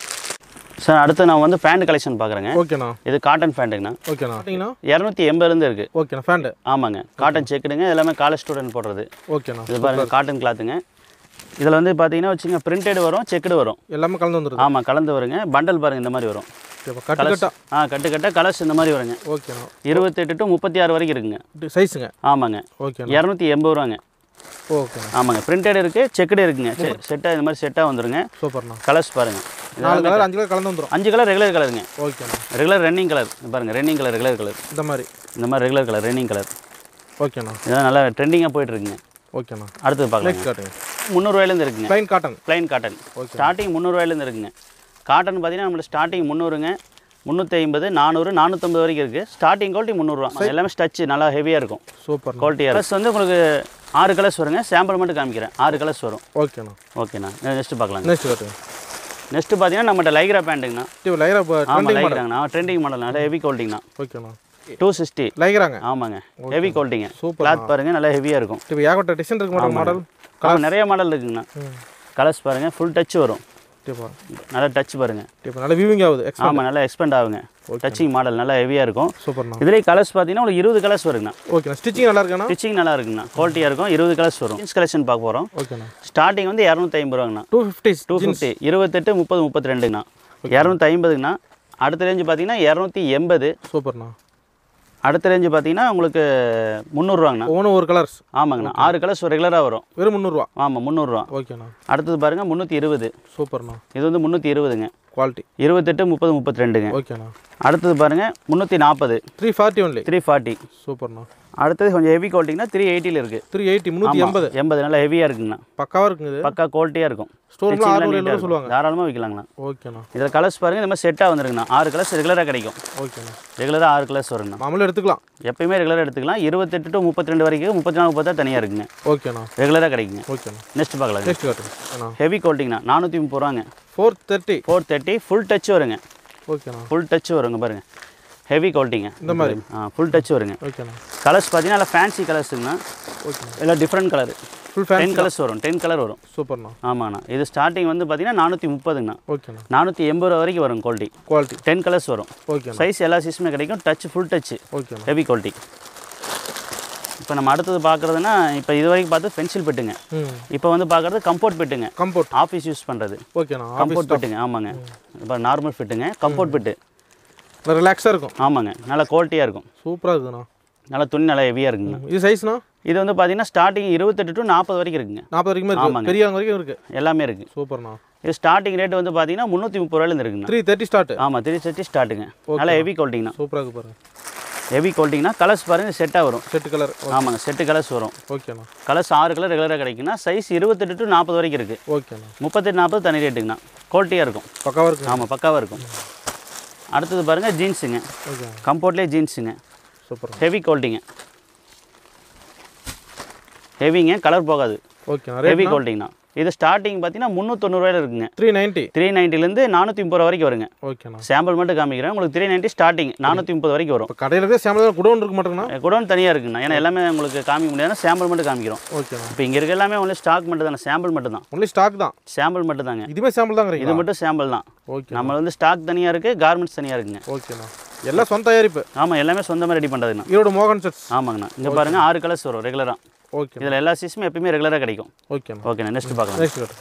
சார் அடுத்து நான் வந்து பேண்ட் கலெக்ஷன் பார்க்குறேங்க ஓகேண்ணா இது காட்டன் பேண்ட்டுங்கண்ணா ஓகேண்ணா பார்த்தீங்கன்னா இரநூத்தி எண்பதுலேருந்து இருக்குது ஓகேண்ணா ஃபேண்டு ஆமாங்க காட்டன் செக்குடுங்க எல்லாமே காலேஜ் ஸ்டூடெண்ட் போடுறது ஓகேண்ணா இது பாருங்க காட்டன் கிளாத்துங்க இதில் வந்து பார்த்தீங்கன்னா வச்சுங்க பிரிண்டட் வரும் செக்குடு வரும் எல்லாமே கலந்து வந்துருது ஆமாம் கலந்து வருங்க பண்டல் பாருங்க இந்த மாதிரி வரும் இப்போ கட்டு கட்டா ஆ கட்டு கட்ட கலர்ஸ் இந்த மாதிரி வருங்க ஓகேண்ணா இருபத்தெட்டு டு முப்பத்தி ஆறு வரைக்கும் இருக்குங்க சைஸுங்க ஆமாங்க ஓகேண்ணா இரநூத்தி எண்பது ரூபாங்க ஓகேண்ணா ஆமாங்க பிரிண்டட் இருக்குது செக்குடு இருக்குங்க செட்டாக இந்த மாதிரி செட்டாக வந்துருங்க சூப்பர்ண்ணா கலர்ஸ் பாருங்கள் நாலு கலர் அஞ்சு கலர் கலந்து வந்துடும் அஞ்சு கலர் ரெகுலர் கலருங்க ஓகேண்ணா ரெகுலர் ரன்னிங் கலர் பாருங்கள் ரன்னிங் கலர் ரெகுலர் கலர் இந்த மாதிரி இந்த மாதிரி ரெகுலர் கலர் ரன்னிங் கலர் ஓகேண்ணா இதெல்லாம் நல்லா ட்ரெண்டிங்காக போயிட்டு இருக்குங்க ஓகேண்ணா அடுத்தது பார்க்கலாம் நெக்ஸ்ட் காட்டுங்க முந்நூறுவாயிலேருந்து இருக்குங்க plain cotton plain cotton starting முந்நூறுவாயிலேருந்து இருக்குங்க காட்டன் பார்த்தீங்கன்னா நம்மளுக்கு ஸ்டார்டிங் முந்நூறுங்க முந்நூற்றி ஐம்பது நானூறு நானூற்றம்பது வரைக்கும் இருக்குது ஸ்டார்டிங் குவாலிட்டி முந்நூறுரூவா எல்லாமே ஸ்டச்சு நல்லா ஹெவியாக இருக்கும் சூப்பர்ண்ணா குவாலிட்டியாக ப்ளஸ் வந்து உங்களுக்கு ஆறு கலர்ஸ் வருங்க சாம்பிள் மட்டும் காமிக்கிறேன் ஆறு கலர்ஸ் வரும் ஓகேண்ணா ஓகேண்ணா நெக்ஸ்ட் பார்க்கலாம் நெக்ஸ்ட் காட்டுங்க நெக்ஸ்ட் பார்த்தீங்கன்னா நம்மகிட்ட லைக்ரா பேண்ட்டுங்கண்ணா இப்போ லைரா ஆமாம் ட்ரெண்டிங் மாடல் லைக்ராங்கண்ணா ட்ரெண்டிங் மாடல் நல்லா ஹெவி குவாலிட்டிங்கண்ணா ஓகேண்ணா டூ சிக்ஸ்டி லைக்ராங்க ஆமாங்க ஹெவி குவாலிட்டிங்க Super கிளாத் பாருங்கள் நல்லா ஹெவியாக இருக்கும் இப்போ ஏகப்பட்ட டிசைன் இருக்கு மாடல் மாடல் ஆமாம் நிறைய மாடல் இருக்குங்கண்ணா ம் கலர்ஸ் பாருங்கள் ஃபுல் டச் வரும் இப்போ நல்லா டச் பாருங்கள் இப்போ நல்ல வியூவிங் ஆகுது எக்ஸ்ட்ரா ஆமாம் நல்லா எக்ஸ்பெண்ட் ஆகுங்க டச்சிங் மாடல் நல்லா ஹெவியாக இருக்கும் சூப்பர்ண்ணா இதுலேயே கலர்ஸ் பார்த்தீங்கன்னா உங்களுக்கு இருபது கலர்ஸ் வருங்கண்ணா ஓகேண்ணா ஸ்டிச்சிங் நல்லா இருக்குண்ணா ஸ்டிச்சிங் நல்லா இருக்குங்கண்ணா குவாலிட்டியாக இருக்கும் இருபது கலர்ஸ் வரும் ஜீன்ஸ் கலெக்ஷன் பார்க்க போகிறோம் ஓகேண்ணா ஸ்டார்டிங் வந்து இரநூத்தி ஐம்பது ரூபாங்கண்ணா டூ ஃபிஃப்டி டூ ஃபிஃப்டி இருபத்தெட்டு முப்பது முப்பத்தி ரெண்டுங்கண்ணா இரநூத்தி ஐம்பதுங்கண்ணா அடுத்த ரேஞ்சு பார்த்தீங்கன்னா இரநூத்தி எண்பது சூப்பர்ண்ணா அடுத்த ரேஞ்சு பார்த்தீங்கன்னா உங்களுக்கு முந்நூறுரூவாங்கண்ணா ஒவ்வொன்றும் ஒரு கலர்ஸ் ஆமாங்கண்ணா ஆறு கலர்ஸ் ரெகுலராக வரும் வெறும் முந்நூறுரூவா ஆமாம் முந்நூறுரூவா ஓகேண்ணா அடுத்தது பாருங்கள் முந்நூற்றி இருபது சூப்பர்ண்ணா இது வந்து முந்நூற்றி இருபதுங்க குவாலிட்டி இருபத்தெட்டு முப்பது முப்பத்தி ரெண்டுங்க ஓகேண்ணா அடுத்தது பாருங்கள் முந்நூற்றி நாற்பது three forty only three forty சூப்பர்ண்ணா அடுத்தது கொஞ்சம் ஹெவி குவாலிட்டிங்கன்னா த்ரீ எயிட்டியில் இருக்குது த்ரீ எயிட்டி முந்நூற்றி எண்பது எண்பது நல்லா ஹெவியாக இருக்குங்கண்ணா பக்காவாக இருக்குங்க இது பக்கா குவாலிட்டியாக இருக்கும் ஸ்டோர்லாம் Stitching ஆறுநூறு எல்லாம் எழுநூறு neat-ஆ சொல்லுவாங்க இருக்கும். தாராளமாக விற்கலாங்கண்ணா ஓகேண்ணா இதில் கலர்ஸ் பாருங்கள் இந்த மாதிரி செட்டாக வந்துருங்கண்ணா ஆறு கலர்ஸ் ரெகுலராக கிடைக்கும் ஓகேண்ணா ரெகுலராக ஆறு கலர்ஸ் வருங்கண்ணா மாமூலும் எடுத்துக்கலாம் எப்பயுமே ரெகுலராக எடுத்துக்கலாம் இருபத்தெட்டு டு முப்பத்தி ரெண்டு வரைக்கும் முப்பத்தி நாலு முப்பத்தா தனியாக இருக்குங்க ஓகேண்ணா ரெகுலராக கிடைக்குங்க ஓகேண்ணா நெக்ஸ்ட் பார்க்கலாங்க நெக்ஸ்ட் காட்டுங்க அண்ணா ஹெவி குவாலிட்டிங்கண்ணா நானூற்றி முப்பது ரூபாங்க four thirty four thirty full touch வருங்க ஓகேண்ணா ஃபுல் டச் வருங்க பாருங்க ஹெவி குவாலிட்டிங்க இந்த மாதிரி ஆ ஃபுல் டச் வருங்க ஓகேண்ணா கலர்ஸ் பார்த்தீங்கன்னா நல்லா ஃபேன்சி கலர்ஸுங்கண்ணா ஓகேண்ணா எல்லாம் different colour full fan ten colours வரும் டென் கலர் வரும் சூப்பர்ண்ணா ஆமாங்கண்ணா இது ஸ்டார்டிங் வந்து பார்த்தீங்கன்னா நானூற்றி முப்பதுங்கண்ணா ஓகேண்ணா நானூற்றி எண்பது ரூபா வரைக்கும் வரும் குவாலிட்டி குவாலிட்டி டென் கலர்ஸ் வரும் ஓகேண்ணா சைஸ் எல்லா சைஸுமே கிடைக்கும் டச் ஃபுல் டச் ஓகேண்ணா ஹெவி குவாலிட்டி இப்போ நம்ம அடுத்தது பார்க்குறதுனா இப்போ இது வரைக்கும் பார்த்து பென்சில் பெட்டுங்க ம் இப்போ வந்து பார்க்குறது கம்போர்ட் பெட்டுங்க கம்போர்ட் ஆஃபீஸ் யூஸ் பண்ணுறது ஓகேண்ணா கம்போர்ட் பெட்டுங்க ஆமாங்க இப்போ நார்மல் ஃபிட்டுங்க கம்போர்ட் பெட்டு ஆஃபீஸ் ரிலாக்ஸாக இருக்கும் ஆமாங்க நல்லா குவாலிட்டியாக இருக்கும் சூப்பராக இருக்குதுண்ணா நல்லா துணி நல்லா ஹெவியாக இருக்குங்க இது சைஸ்ண்ணா இது வந்து பார்த்தீங்கன்னா ஸ்டார்டிங் இருபத்தெட்டு டு நாற்பது வரைக்கும் இருக்குங்க நாற்பது வரைக்குமே இருக்கு ஆமாங்க. பெரிய வரைக்கும் இருக்கு எல்லாமே இருக்குது சூப்பர்ண்ணா இது ஸ்டார்டிங் ரேட் வந்து பார்த்தீங்கன்னா முந்நூற்றி முப்பது ரூபாயிலேருந்து இருக்குங்க த்ரீ தேர்ட்டி ஸ்டார்ட் ஆமாம் த்ரீ செட்டி ஸ்டார்ட்டுங்க நல்லா ஹெவி குவாலிட்டிங்கண்ணா சூப்பராக இருக்கு பாருங்க ஹெவி குவாலிட்டிங்கன்னா கலர்ஸ் பாருங்கள் செட்டாக வரும் செட்டு கலர் ஆமாங்க செட்டு கலர்ஸ் வரும் ஓகேண்ணா கலர்ஸ் ஆறு கலர் ரெகுலராக கிடைக்குன்னா சைஸ் இருபத்தெட்டு டு நாற்பது வரைக்கும் இருக்குது ஓகேண்ணா முப்பத்தெட்டு நாற்பது தனி ரேட்டுங்கண்ணா குவாலிட்டியாக இருக்கும் பக்காவாக இருக்குங்க ஆமாம் பக்காவாக இருக்கும் அடுத்தது பாருங்கள் ஜீன்ஸுங்க ஓகே கம்போர்ட்லேயே ஜீன்ஸுங்க சூப்பர் ஹெவி குவாலிட்டிங்க ஹெவிங்க கலர் போகாது ஓகேண்ணா ஹெவி ரேட் குவாலிட்டிங்கண்ணா இது ஸ்டார்டிங் பார்த்தீங்கன்னா முந்நூற்றொண்ணூறுவாயில் இருக்குங்க த்ரீ நைன்ட்டி த்ரீ நைன்ட்டிலேருந்து நானூற்றி முப்பது ரூபா வரைக்கும் வருங்க ஓகேண்ணா சாம்பிள் மட்டும் காமிக்கிறேன் உங்களுக்கு த்ரீ நைன்ட்டி ஸ்டார்டிங் நானூற்றி முப்பது வரைக்கும் வரும் இப்போ கடையில் இருக்க சேமல் குடோன் இருக்க மாட்டேங்கண்ணா குடோன் தனியாக இருக்குண்ணா ஏன்னா எல்லாமே உங்களுக்கு காமிக்க முடியாதுன்னா சாம்பிள் மட்டும் காமிக்கிறோம் ஓகேண்ணா இப்போ இங்கே இருக்க எல்லாமே ஒன்லி ஸ்டாக் மட்டும் தானே சாம்பிள் மட்டும் தான் ஒன்லி ஸ்டாக் தான் சாம்பிள் மட்டும் தாங்க இதுவுமே சாம்பிள் இது தாங்கிறீங்களா மட்டும் சாம்பிள் தான் ஓகே நம்ம வந்து ஸ்டாக் தனியாக இருக்குது கார்மெண்ட்ஸ் தனியாக இருக்குங்க ஓகேண்ணா எல்லாம் சொந்த தயாரிப்பு ஆமாம் எல்லாமே சொந்தமாக ரெடி பண்ணுறதுண்ணா ஈரோடு மோகன் செட்ஸ் ஆமாங்கண்ணா இங்கே பாருங்கள் ஆறு கலர்ஸ் வரும் ரெகுலராக ஓகே இதில் எல்லா சீஸுமே எப்பயுமே ரெகுலராக கிடைக்கும் ஓகேண்ணா ஓகேண்ணா நெக்ஸ்ட் பார்க்கலாம் நெக்ஸ்ட் கட்டு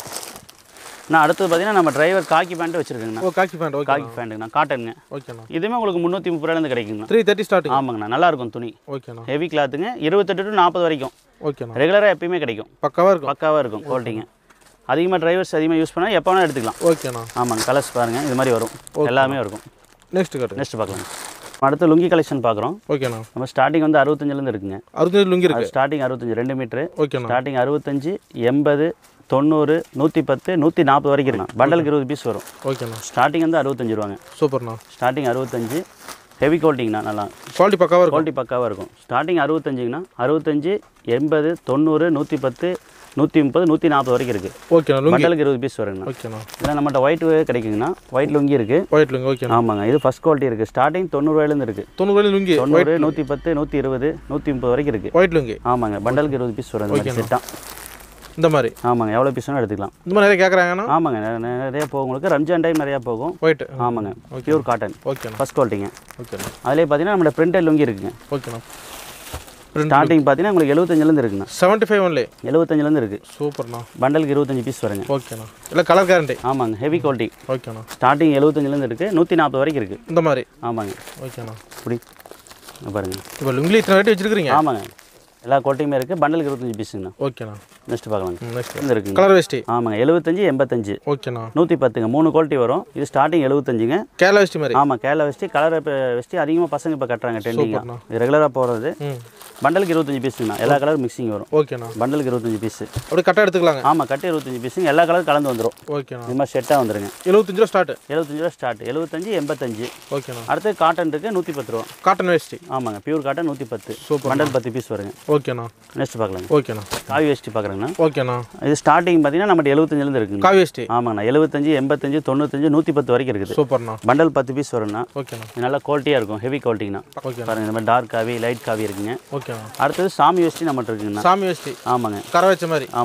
நான் அடுத்தது பார்த்தீங்கன்னா நம்ம டிரைவர் காக்கி பேண்ட் வச்சுருக்குங்கண்ணா ஓ காக்கி பேண்ட் ஓகே காக்கி பேண்ட்டுங்கண்ணா காட்டனுங்க ஓகேண்ணா இதுவுமே உங்களுக்கு முந்நூற்றி முப்பது ரூபாயிலேருந்து கிடைக்குங்கண்ணா த்ரீ தேர்ட்டி ஸ்டார்டிங் ஆமாங்கண்ணா நல்லா இருக்கும் துணி ஓகேண்ணா ஹெவி கிளாத்துங்க இருபத்தெட்டு டு நாற்பது வரைக்கும் ஓகேண்ணா ரெகுலராக எப்பயுமே கிடைக்கும் பக்காவாக இருக்கும் பக்காவாக இருக்கும் குவாலிட்டிங்க அதிகமாக டிரைவர்ஸ் அதிகமாக யூஸ் பண்ணால் எப்போ வேணால் எடுத்துக்கலாம் ஓகேண்ணா ஆமாங்க கலர்ஸ் பாருங்கள் இது மாதிரி வரும் எல்லாமே இருக்கும் நெக்ஸ்ட் கட்டு நெக்ஸ்ட் பார்க்கலாம் அடுத்து லுங்கி கலெக்ஷன் பார்க்குறோம் ஓகேண்ணா நம்ம ஸ்டார்டிங் வந்து அறுபத்தஞ்சிலேருந்து இருக்குங்க அறுபத்தஞ்சு லுங்கி இருக்கு ஸ்டார்டிங் அறுபத்தஞ்சு ரெண்டு மீட்ரு ஓகேண்ணா ஸ்டார்டிங் அறுபத்தஞ்சு எண்பது தொண்ணூறு நூற்றி பத்து நூற்றி நாற்பது வரைக்கும் இருக்குண்ணா பண்டலுக்கு இருபது பீஸ் வரும் ஓகேண்ணா ஸ்டார்டிங் வந்து அறுபத்தஞ்சு ரூபாங்க சூப்பர்ண்ணா ஸ்டார்டிங் அறுபத்தஞ்சு ஹெவி குவாலிட்டிங்கண்ணா நல்லா குவாலிட்டி பக்காவாக இருக்கும் குவாலிட்டி பக்காவாக இருக்கும் ஸ்டார்டிங் அறுபத்தஞ்சுங்கண்ணா அறுபத்தஞ்சு எண்பது தொண்ணூறு நூற்றி பத்து நூற்றி முப்பது நூற்றி நாற்பது வரைக்கும் இருக்குது ஓகேண்ணா லுங்கி பண்டலுக்கு இருபது பீஸ் வருங்கண்ணா ஓகேண்ணா இதில் நம்மகிட்ட ஒயிட் கிடைக்குங்கண்ணா ஒயிட் லுங்கி இருக்குது ஒயிட் லுங்கி ஓகேண்ணா ஆமாங்க இது ஃபஸ்ட் குவாலிட்டி இருக்குது ஸ்டார்டிங் தொண்ணூறுவாயிலேருந்து இருக்குது தொண்ணூறு லுங்கி தொண்ணூறு நூற்றி பத்து நூற்றி இருபது நூற்றி முப்பது வரைக்கும் இருக்குது ஒயிட் லுங்கி ஆமாங்க பண்டலுக்கு இருபது பீஸ் வரும் இந்த மாதிரி செட்டாக இந்த மாதிரி ஆமாங்க எவ்வளோ பீஸ் வேணும் எடுத்துக்கலாம் இந்த மாதிரி நிறைய கேட்குறாங்கண்ணா ஆமாங்க நெ- நெ- நிறைய போகும் உங்களுக்கு ரம்ஜான் டைம் நிறையா போகும் ஒயிட் ஆமாங்க பியூர் காட்டன் ஓகேண்ணா ஃபஸ்ட் குவாலிட்டிங்க ஓகேண்ணா அதிலே பார்த்தீங்கன்னா நம்மளோட பிரிண்டட் லுங்கி இருக்குங்க ஓகேண்ணா ஸ்டார்டிங் பார்த்தீங்கன்னா உங்களுக்கு எழுபத்தஞ்சிலேருந்து இருக்குங்க செவன்ட்டி ஃபைவ் ஒன்லி எழுபத்தஞ்சிலேருந்து இருக்குது சூப்பர்ண்ணா பண்டலுக்கு இருபத்தஞ்சு பீஸ் வருங்க ஓகேண்ணா இல்லை கலர் கேரண்டி ஆமாங்க ஹெவி குவாலிட்டி ஓகேண்ணா ஸ்டார்டிங் எழுபத்தஞ்சிலேருந்து இருக்குது நூற்றி நாற்பது வரைக்கும் இருக்குது இந்த மாதிரி ஆமாங்க ஓகேண்ணா இப்படி இங்க பாருங்க இப்போ லுங்கிலி இத்தனை ரேட்டு வச்சிருக்கிறீங்க ஆமாங்க எல்லா குவாலிட்டியுமே இருக்குது பண்டலுக்கு இருபத்தஞ்சு பீஸுங்கண்ணா ஓகேண்ணா நெக்ஸ்ட் பார்க்கலாங்க நெக்ஸ்ட் இது இருக்குங்க கலர் வேஷ்டி ஆமாங்க எழுபத்தஞ்சு எண்பத்தஞ்சு ஓகேண்ணா நூற்றி பத்துங்க மூணு குவாலிட்டி வரும் இது ஸ்டார்டிங் எழுபத்தஞ்சுங்க கேரளா வேஷ்டி மாதிரி ஆமாம் கேரளா வெஸ்டி கலர் இப்போ வெஸ்டி அதிகமாக பசங்க இப்போ கட்டுறாங்க ட்ரெண்டிங்காக இது ரெகுலராக போகிறது ம் பண்டலுக்கு இருபத்தஞ்சு பீஸுங்கண்ணா எல்லா கலர் மிக்சிங் வரும் ஓகேண்ணா பண்டலுக்கு இருபத்தஞ்சு பீஸு அப்படியே கரெக்டாக எடுத்துக்கலாங்க ஆமாம் கட்டு இருபத்தஞ்சு பீஸுங்க எல்லா கலர் கலந்து வந்துடும் ஓகேண்ணா இது மாதிரி செட்டாக வந்துருங்க எழுபத்தஞ்சு ரூபா ஸ்டார்ட் எழுபத்தஞ்சு ரூபா ஸ்டார்ட் எழுபத்தஞ்சு எண்பத்தஞ்சு ஓகேண்ணா அடுத்து காட்டன் இருக்குது நூற்றி பத்து ரூபா காட்டன் வேஷ்டி ஆமாங்க பியூர் காட்டன் நூற்றி பத்து Super. பண்டல் பத்து பீஸ் வருங்க ஓகேண்ணா நெக்ஸ்ட் பார்க்கலாங்க ஓகேண்ணா காவி வேஷ்டி பார்க்குறேங்கண்ணா ஓகேண்ணா இது ஸ்டார்டிங் பார்த்தீங்கன்னா நம்மகிட்ட எழுபத்தஞ்சிலேருந்து இருக்குங்க காவி வேஷ்டி ஆமாங்கண்ணா எழுபத்தஞ்சு எண்பத்தஞ்சு தொண்ணூத்தஞ்சு நூற்றி பத்து வரைக்கும் இருக்குது சூப்பர்ண்ணா பண்டல் பத்து பீஸ் வரும்ண்ணா ஓகேண்ணா இது நல்லா குவாலிட்டியாக இருக்கும் ஹெவி குவாலிட்டிங்கண்ணா ஓகேண்ணா பாருங்க இந்த மாதிரி டார்க் காவி லைட் காவி இருக்குங்க ஓகேண்ணா அடுத்தது சாமி வேஷ்டி நம்மகிட்ட இருக்குங்கண்ணா சாமி வேஷ்டி ஆமாங்க கரை வச்ச மாதிரி ஆமாங்க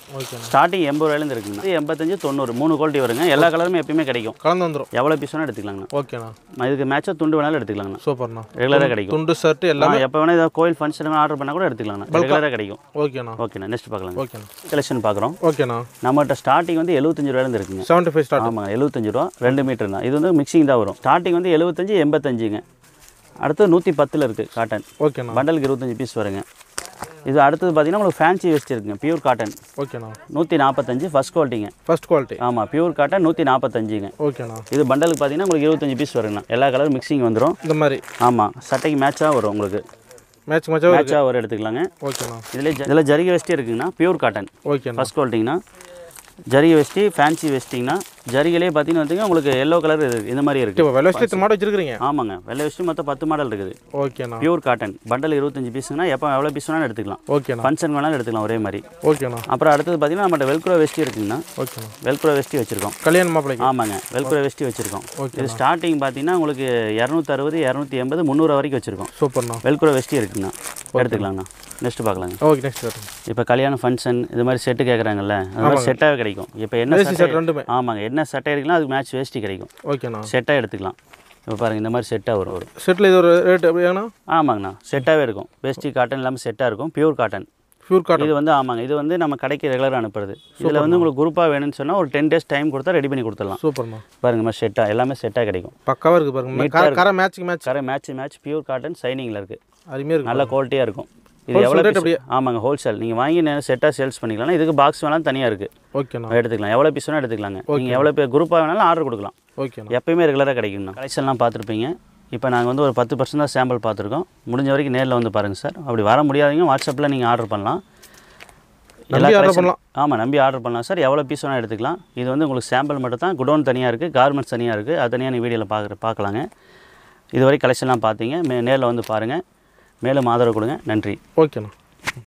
ஓகேண்ணா ஸ்டார்டிங் எண்பது ரூபாயிலேருந்து இருக்குங்கண்ணா இது எண்பத்தஞ்சு தொண்ணூறு மூணு குவாலிட்டி வருங்க எல்லா கலருமே எப்பயுமே கிடைக்கும் கலந்து வந்துடும் எவ்வளோ பீஸ் வேணால் எடுத்துக்கலாங்கண்ணா ஓகேண்ணா இதுக்கு மேட்சாக துண்டு வேணாலும் எடுத்துக்கலாங்கண்ணா சூப்பர்ண்ணா ரெகுலராக கிடைக்கும் துண்டு ஷர்ட் எல்லாமே எப்போ வேணால் ஏதாவது கோயில் ஃபங்க்ஷனுக்கு ஆர்டர் பண்ணால் கூட எடுத்துக்கலாங்கண்ணா ரெகுலராக கிடைக்கும் ஓகேண்ணா ஓகேண்ணா நெக்ஸ்ட் பார்க்கலாங்க ஓகேண்ணா கலெக்ஷன் பார்க்குறோம் ஓகேண்ணா நம்மகிட்ட ஸ்டார்டிங் வந்து எழுபத்தஞ்சு ரூபாயிலேருந்து இருக்குங்க செவன்ட்டி ஃபைவ் ஸ்டார்ட் ஆமாங்க எழுபத்தஞ்சு ரூபா ரெண்டு மீட்டர் தான் இது வந்து மிக்சிங் தான் வரும் ஸ்டார்டிங் வந்து எழுபத்தஞ்சு எண்பத்தஞ்சுங்க அடுத்து நூற்றி பத்தில் இருக்குது காட்டன் ஓகேண்ணா பண்டலுக்கு இருபத்தஞ்சு பீஸ் வருங்க இது அடுத்தது பார்த்தீங்கன்னா உங்களுக்கு ஃபேன்சி வெஸ்ட் இருக்குங்க பியூர் காட்டன் ஓகேண்ணா நூற்றி நாற்பத்தஞ்சு ஃபஸ்ட் குவாலிட்டிங்க ஃபர்ஸ்ட் குவாலிட்டி ஆமாம் பியூர் காட்டன் நூற்றி நாற்பத்தஞ்சுங்க ஓகேண்ணா இது பண்டலுக்கு பார்த்தீங்கன்னா உங்களுக்கு இருபத்தஞ்சு பீஸ் வருங்கண்ணா எல்லா கலரும் மிக்சிங் வந்துடும் இந்த மாதிரி ஆமாம் சட்டைக்கு மேட்சாக வரும் உங்களுக்கு மேட்ச் மேட்சாக இருக்கு மேட்சாக வரும் எடுத்துக்கலாங்க ஓகேண்ணா இதில் இதில் ஜரிகை வெஸ்டி இருக்குங்கண்ணா பியூர் காட்டன் ஓகேண்ணா ஃபஸ்ட் குவாலிட்டிங்கண்ணா ஜரிகை வெஸ்டி ஃபேன்சி வெஸ்டிங்கண்ணா ஜரிகையிலே பார்த்தீங்கன்னா வச்சுக்கோங்க உங்களுக்கு எல்லோ கலர் இருக்குது இந்த மாதிரி இருக்குது இப்போ வெலை வச்சு மாடு வச்சிருக்கிறீங்க ஆமாங்க வெள்ளை வெஸ்டி மொத்தம் பத்து மாடல் இருக்குது ஓகேண்ணா பியூர் காட்டன் பண்டல் இருபத்தஞ்சு பீஸுங்கன்னா எப்போ எவ்வளோ பீஸ் வேணாலும் எடுத்துக்கலாம் ஓகேண்ணா ஃபங்க்ஷன் வேணாலும் எடுத்துக்கலாம் ஒரே மாதிரி ஓகேண்ணா அப்புறம் அடுத்தது பார்த்தீங்கன்னா நம்மகிட்ட வெல்க்ரோ வெஸ்டி இருக்குங்கண்ணா ஓகேண்ணா வெல்க்ரோ வெஸ்டி வச்சுருக்கோம் கல்யாண மாப்பிளைக்கு ஆமாங்க வெல்க்ரோ வெஸ்டி வச்சுருக்கோம் ஓகே இது ஸ்டார்டிங் பார்த்தீங்கன்னா உங்களுக்கு இரநூத்தறுபது இரநூத்தி எண்பது முந்நூறு வரைக்கும் வச்சுருக்கோம் சூப்பர்ண்ணா வெல்க்ரோ வெஸ்டி இருக்குங்கண்ணா எடுத்துக்கலாங்கண்ணா நெக்ஸ்ட் பார்க்கலாங்க ஓகே நெக்ஸ்ட் சார் இப்போ கல்யாண ஃபங்க்ஷன் இது மாதிரி செட்டு கேட்குறாங்கல்ல அது மாதிரி செட்டாகவே கிடைக்கும் இப்போ என்ன வேஷ்டி சட்டை ஷர்ட் ரெண்டுமே ஆமாங்க என்ன சட்டை இருக்குன்னா அதுக்கு மேட்ச் வேஷ்டி கிடைக்கும் ஓகேண்ணா செட்டாக எடுத்துக்கலாம் இப்போ பாருங்கள் இந்த மாதிரி செட்டாக வரும் ஒரு ஷர்ட்டில் இது ஒரு ரேட் எப்படியாண்ணா ஆமாங்கண்ணா செட்டாகவே இருக்கும் வேஷ்டி காட்டன் இல்லாமல் செட்டாக இருக்கும் பியூர் காட்டன் பியூர் காட்டன் இது வந்து ஆமாங்க இது வந்து நம்ம கடைக்கு ரெகுலராக அனுப்புறது இதில் வந்து உங்களுக்கு குரூப்பாக வேணும்னு சொன்னால் ஒரு டென் டேஸ் டைம் கொடுத்தா ரெடி பண்ணி கொடுத்துடலாம் சூப்பர்ண்ணா பாருங்க மாதிரி செட்டாக எல்லாமே செட்டாக கிடைக்கும் பக்காவாக இருக்குது பாருங்க கரை கரை மேட்சிங் மேட்ச் கரை மேட்ச் மேட்ச் பியூர் காட்டன் சைனிங்கில் இருக்குது அருமையாக இருக்கு நல்ல குவாலிட்டியாக இருக்கும் இது Wholesale எவ்வளோ rate piece- அப்படியே? ஆமாங்க ஹோல்சேல் நீங்கள் வாங்கி செட்டாக சேல்ஸ் பண்ணிக்கலாம் இதுக்கு பாக்ஸ் வேணாலும் தனியாக இருக்குது ஓகேண்ணா எடுத்துக்கலாம் எவ்வளோ பீஸ் வேணால் எடுத்துக்கலாங்க நீங்கள் எவ்வளோ பேர் குரூப்பாக வேணாலும் ஆர்டர் கொடுக்கலாம் ஓகேண்ணா எப்பயுமே ரெகுலராக கிடைக்கும்ண்ணா கலெக்ஷன்லாம் பார்த்துருப்பீங்க இப்போ நாங்கள் வந்து ஒரு பத்து பர்சன்ட் தான் சாம்பிள் பார்த்துருக்கோம் முடிஞ்ச வரைக்கும் நேரில் வந்து பாருங்கள் சார் அப்படி வர முடியாதவங்க வாட்ஸ்அப்பில் நீங்கள் ஆர்டர் பண்ணலாம் நம்பி order collection- பண்ணலாம். ஆமாம் நம்பி ஆர்டர் பண்ணலாம் சார் எவ்வளோ பீஸ் வேணால் எடுத்துக்கலாம் இது வந்து உங்களுக்கு சாம்பிள் மட்டும் தான் குடோன் தனியாக இருக்குது கார்மெண்ட்ஸ் தனியாக இருக்குது அது தனியாக நீங்கள் வீடியோவில் பார்க்குற பார்க்கலாங்க இதுவரை கலெக்ஷன்லாம் பார்த்தீங்க மே நேரில் வந்து பாருங்கள் மேலும் ஆதரவு கொடுங்க நன்றி ஓகேண்ணா